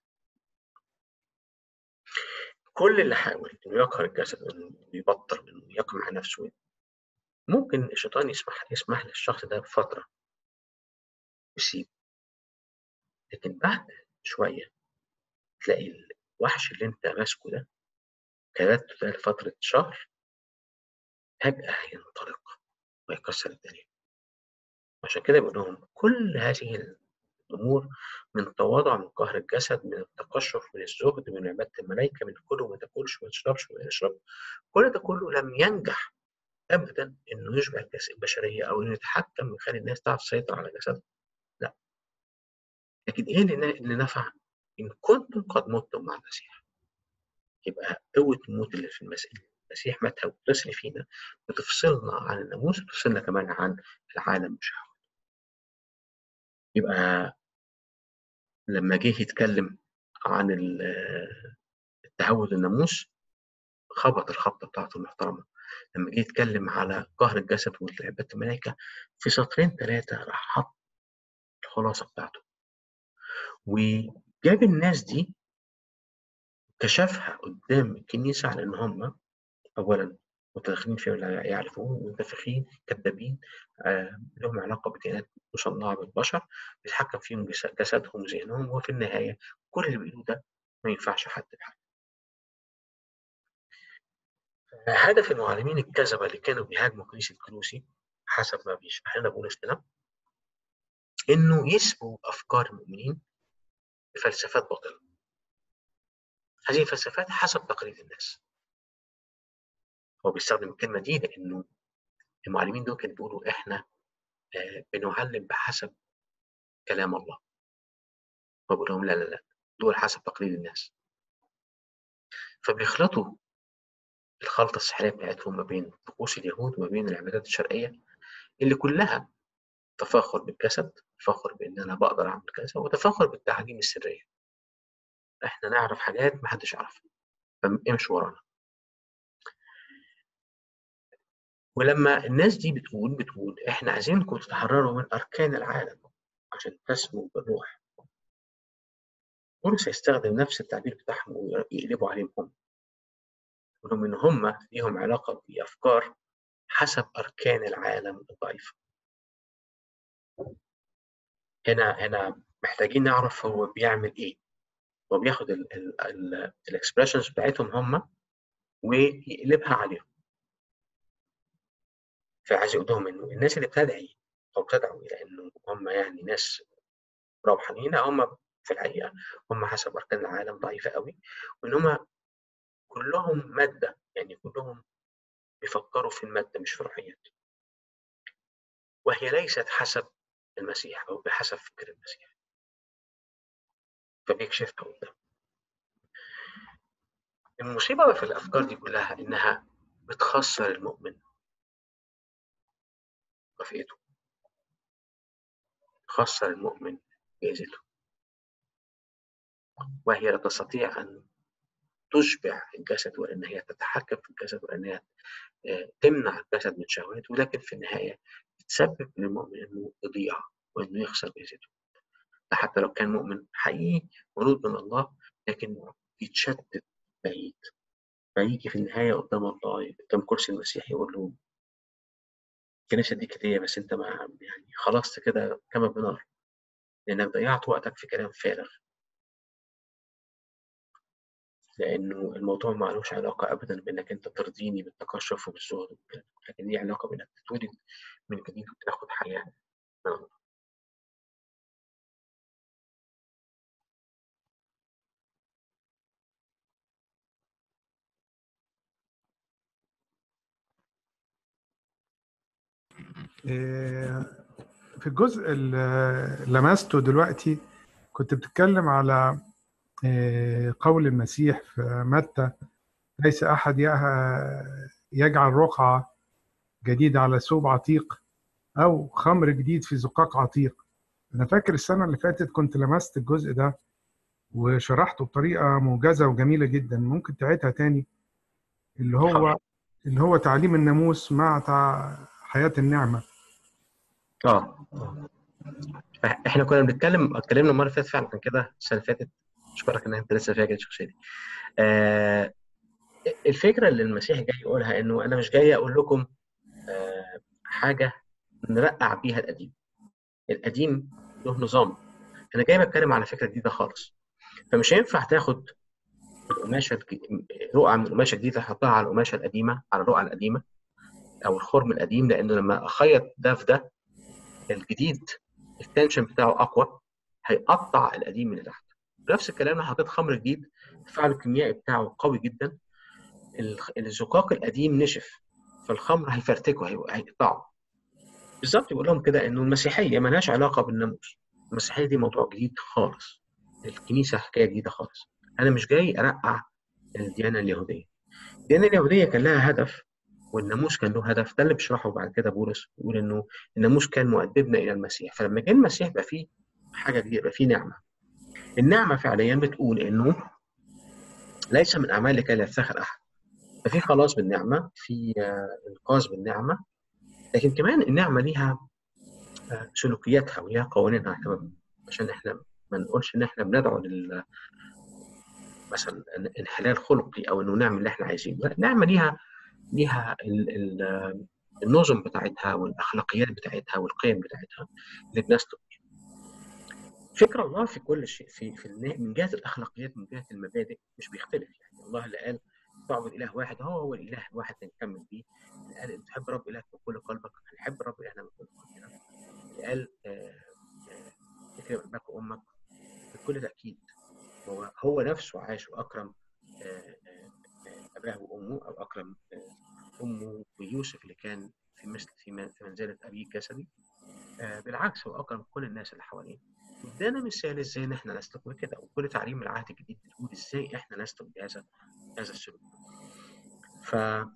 كل اللي حاول إنه يقهر الجسد وإنه يبطل إنه يقمع نفسه ممكن الشيطان يسمح يسمح للشخص ده بفترة ويسيبه. لكن بعد شوية تلاقي الوحش اللي أنت ماسكه ده كبته ده لفترة شهر فجأة هينطلق ويكسر الدنيا. عشان كده بيقول لهم كل هذه الأمور من تواضع من قهر الجسد من التقشف من الزهد من عبادة الملائكة من كل وما تاكلش وما تشربش وما يشرب كل ده كله لم ينجح أبدا إنه يشبع البشرية أو إنه يتحكم ويخلي الناس تعرف تسيطر على جسدها لا لكن إيه اللي نفع؟ إن كنتم قد متم مع المسيح يبقى قوة الموت اللي في المسيح المسيح ماتها وتصري فينا بتفصلنا عن الناموس وتفصلنا كمان عن العالم بشهوة يبقى لما جه يتكلم عن التهود الناموس خبط الخبطه بتاعته المحترمه لما جه يتكلم على قهر الجسد وعباده الملائكه في سطرين ثلاثه راح حط الخلاصه بتاعته وجاب الناس دي كشفها قدام الكنيسه على ان هم اولا متدخلين فيما لا يعرفون منتفخين كذابين آه، لهم علاقه بكائنات مصنعه بالبشر بيتحكم فيهم جسدهم وذهنهم وفي النهايه كل اللي بيقولوه ده ما ينفعش حد بحد. هدف المعلمين الكذبه اللي كانوا بيهاجموا كنيسه كلوسي حسب ما بيشرح لنا بولس كده انه يسبوا افكار المؤمنين بفلسفات باطله. هذه الفلسفات حسب تقليد الناس. هو بيستخدم الكلمه دي لانه المعلمين دول كانوا بيقولوا احنا آه، بنعلم بحسب كلام الله فبقول لهم لا لا لا دول حسب تقليد الناس فبيخلطوا الخلطة السحرية بتاعتهم ما بين طقوس اليهود وما بين العبادات الشرقية اللي كلها تفاخر بالجسد تفاخر بان انا بقدر اعمل كذا وتفاخر بالتعليم السريه احنا نعرف حاجات ما حدش يعرفها فامشوا ورانا ولما الناس دي بتقول بتقول احنا عايزينكم تتحرروا من اركان العالم عشان تسموا بالروح بولس هيستخدم نفس التعبير بتاعهم ويقلبوا عليهم هم ولهم ان هم ليهم علاقه بافكار حسب اركان العالم الضعيفه هنا هنا محتاجين نعرف هو بيعمل ايه هو بياخد الاكسبريشنز بتاعتهم هم ويقلبها عليهم فعايز يقول لهم انه الناس اللي بتدعي او بتدعو الى انه هم يعني ناس روحانيين هم في الحقيقه هم حسب اركان العالم ضعيفه قوي وان هم كلهم ماده يعني كلهم بيفكروا في الماده مش في الروحيات وهي ليست حسب المسيح او بحسب فكر المسيح فبيكشفها قدام المصيبه في الافكار دي كلها انها بتخسر المؤمن وفئته خاصة المؤمن جائزته وهي لا تستطيع أن تشبع الجسد وأن هي تتحكم في الجسد وأن هي آه، تمنع الجسد من شهواته ولكن في النهاية تسبب للمؤمن أنه يضيع وأنه يخسر جائزته حتى لو كان مؤمن حقيقي مولود من الله لكن يتشتت بعيد فيجي في النهاية قدام الله قدام كرسي المسيح يقول له كان نفسي اديك هديه بس انت ما يعني خلصت كده كما بنار لانك ضيعت وقتك في كلام فارغ لانه الموضوع ما لهوش علاقه ابدا بانك انت ترضيني بالتقشف وبالزهد لكن ليه علاقه بانك تتولد من جديد وتاخد حياه من الله آه، في الجزء اللي لمسته دلوقتي كنت بتتكلم على آه، قول المسيح في متى ليس أحد يجعل رقعة جديدة على ثوب عتيق أو خمر جديد في زقاق عتيق أنا فاكر السنة اللي فاتت كنت لمست الجزء ده وشرحته بطريقة موجزة وجميلة جدا ممكن تعيدها تاني اللي هو اللي هو تعليم الناموس مع حياة النعمة اه احنا كنا بنتكلم اتكلمنا المره اللي فاتت فعلا كده السنه اللي فاتت اشكرك ان انت لسه فاكر الشخصيه دي آه الفكره اللي المسيح جاي يقولها انه انا مش جاي اقول لكم آه حاجه نرقع بيها القديم القديم له نظام انا جاي بتكلم على فكره جديده خالص فمش هينفع تاخد القماشه رقعه من القماشه الجديده تحطها على القماشه القديمه على الرقعه القديمه او الخرم القديم لانه لما اخيط ده في ده الجديد التنشن بتاعه اقوى هيقطع القديم اللي تحت نفس الكلام لو حطيت خمر جديد التفاعل الكيميائي بتاعه قوي جدا الزقاق القديم نشف فالخمر هيفرتكه هيقطعه بالظبط بيقول لهم كده انه المسيحيه ملهاش علاقه بالناموس المسيحيه دي موضوع جديد خالص الكنيسه حكايه جديده خالص انا مش جاي ارقع الديانه اليهوديه الديانه اليهوديه كان لها هدف والناموس كان له هدف ده اللي بيشرحه بعد كده بولس يقول انه الناموس كان مؤدبنا الى المسيح فلما جه المسيح بقى فيه حاجه جديده يبقى فيه نعمه النعمه فعليا بتقول انه ليس من اعمال لكي لا يفتخر احد ففي خلاص بالنعمه في انقاذ بالنعمه لكن كمان النعمه ليها سلوكياتها وليها قوانينها كمان عشان احنا ما نقولش ان احنا بندعو لل مثلا انحلال خلقي او انه نعمل اللي احنا عايزينه لا النعمه ليها ليها ال ال النظم بتاعتها والاخلاقيات بتاعتها والقيم بتاعتها اللي بنسلك فكر الله في كل شيء في في من جهه الاخلاقيات من جهه المبادئ مش بيختلف يعني الله اللي قال تعبد اله واحد هو هو الاله الواحد اللي نكمل بيه اللي قال ان تحب رب الهك بكل قلبك هنحب رب الهنا بكل قلبنا اللي قال اكرم اباك وامك بكل تاكيد هو هو نفسه عاش واكرم اباه وامه او اكرم امه ويوسف اللي كان في مثل في منزله ابيه الجسدي بالعكس هو اكرم كل الناس اللي حواليه ادانا مثال ازاي ان احنا نسلك بكده وكل تعليم العهد الجديد بتقول ازاي احنا نسلك بهذا هذا السلوك ف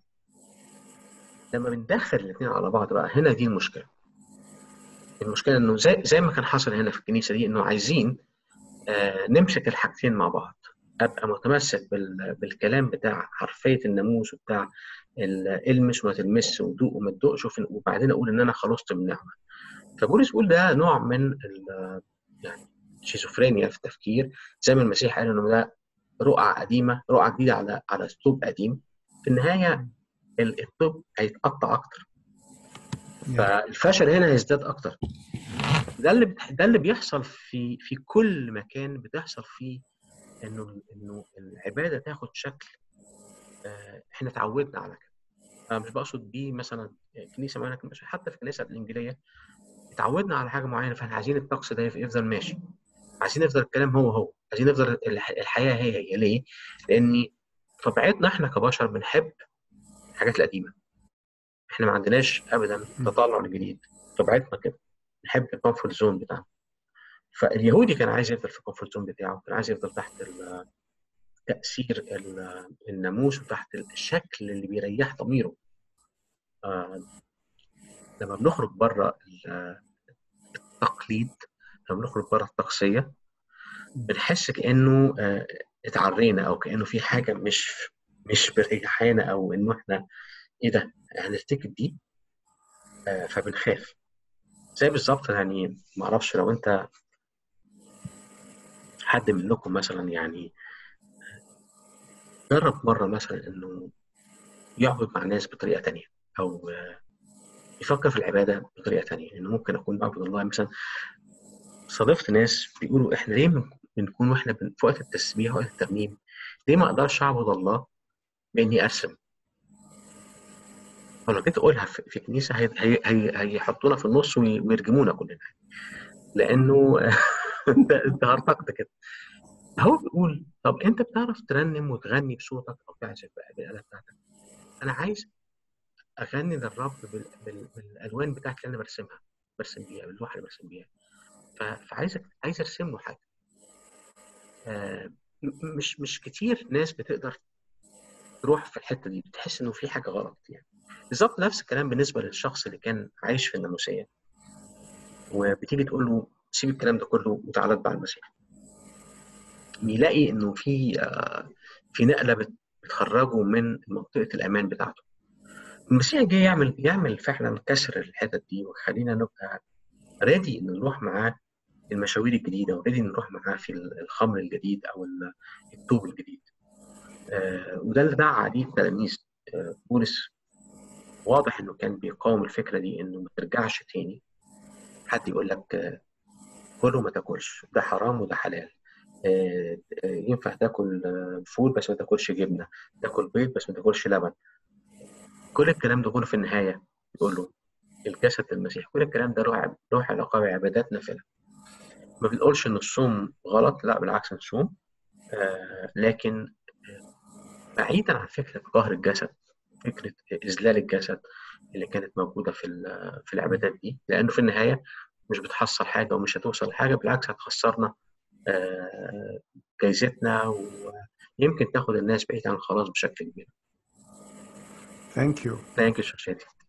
لما بندخل الاثنين على بعض بقى هنا دي المشكله المشكله انه زي زي ما كان حصل هنا في الكنيسه دي انه عايزين آه نمسك الحاجتين مع بعض ابقى متمسك بال... بالكلام بتاع حرفيه الناموس وبتاع المس وما تلمس ودوق وما تدوقش وبعدين اقول ان انا خلصت من النعمه فبولس بيقول ده نوع من ال... يعني شيزوفرينيا في التفكير زي ما المسيح قال انه ده رؤى قديمه رؤى جديده على على اسلوب قديم في النهايه الطب هيتقطع اكتر فالفشل هنا هيزداد اكتر ده اللي ده اللي بيحصل في في كل مكان بتحصل فيه انه انه العباده تاخد شكل احنا اتعودنا على كده انا مش بقصد بيه مثلا كنيسه معينه حتى في الكنيسه الانجيليه اتعودنا على حاجه معينه فاحنا عايزين الطقس ده يفضل ماشي عايزين يفضل الكلام هو هو عايزين يفضل الحياه هي هي ليه؟ لان طبيعتنا احنا كبشر بنحب الحاجات القديمه احنا ما عندناش ابدا تطلع للجديد طبيعتنا كده نحب الكومفورت زون بتاعنا فاليهودي كان عايز يفضل في الكومفورت زون بتاعه كان عايز يفضل تحت تاثير الناموس وتحت الشكل اللي بيريح ضميره آه لما بنخرج بره التقليد لما بنخرج بره التقصيه بنحس كانه آه اتعرينا او كانه في حاجه مش مش مريحانا او انه احنا ايه ده هنرتكب دي آه فبنخاف زي بالظبط يعني ما اعرفش لو انت حد منكم مثلا يعني جرب مره مثلا انه يعبد مع ناس بطريقه تانية او يفكر في العباده بطريقه تانية انه ممكن اكون بعبد الله مثلا صادفت ناس بيقولوا احنا ليه بنكون واحنا في وقت التسبيح وقت الترنيم ليه ما اقدرش اعبد الله باني ارسم فلو جيت اقولها في كنيسه هي هي هي هيحطونا في النص ويرجمونا كلنا لانه انت هرطقت كده هو بيقول طب انت بتعرف ترنم وتغني بصوتك او تعزف بالاله بتاعتك انا عايز اغني للرب بال... بال... بالالوان بتاعتي اللي انا برسمها برسم بيها باللوحه اللي برسم بيها ف... فعايز عايز ارسم له حاجه آه مش مش كتير ناس بتقدر تروح في الحته دي بتحس انه في حاجه غلط يعني بالظبط نفس الكلام بالنسبه للشخص اللي كان عايش في الناموسيه وبتيجي تقول له سيب الكلام ده كله وتعالى اتبع المسيح بيلاقي انه في آه في نقله بتخرجه من منطقه الامان بتاعته المسيح جاي يعمل يعمل فعلا كسر الحتت دي ويخلينا نبقى ريدي ان نروح معاه المشاوير الجديده وريدي نروح معاه في الخمر الجديد او الطوب الجديد آه وده اللي دعا عليه التلاميذ آه بولس واضح انه كان بيقاوم الفكره دي انه ما ترجعش تاني حد يقول لك آه كل وما تاكلش ده حرام وده حلال ينفع تاكل فول بس ما تاكلش جبنه تاكل بيض بس ما تاكلش لبن كل الكلام ده كله في النهايه يقول له الجسد المسيح كل الكلام ده له له علاقه بعبادات نافله ما بنقولش ان الصوم غلط لا بالعكس نصوم آه لكن بعيدا عن فكره قهر الجسد فكره اذلال الجسد اللي كانت موجوده في في العبادات دي لانه في النهايه مش بتحصل حاجه ومش هتوصل لحاجه بالعكس هتخسرنا آه جايزتنا ويمكن تاخد الناس بعيد عن الخلاص بشكل كبير. Thank you. Thank you, Shasheti.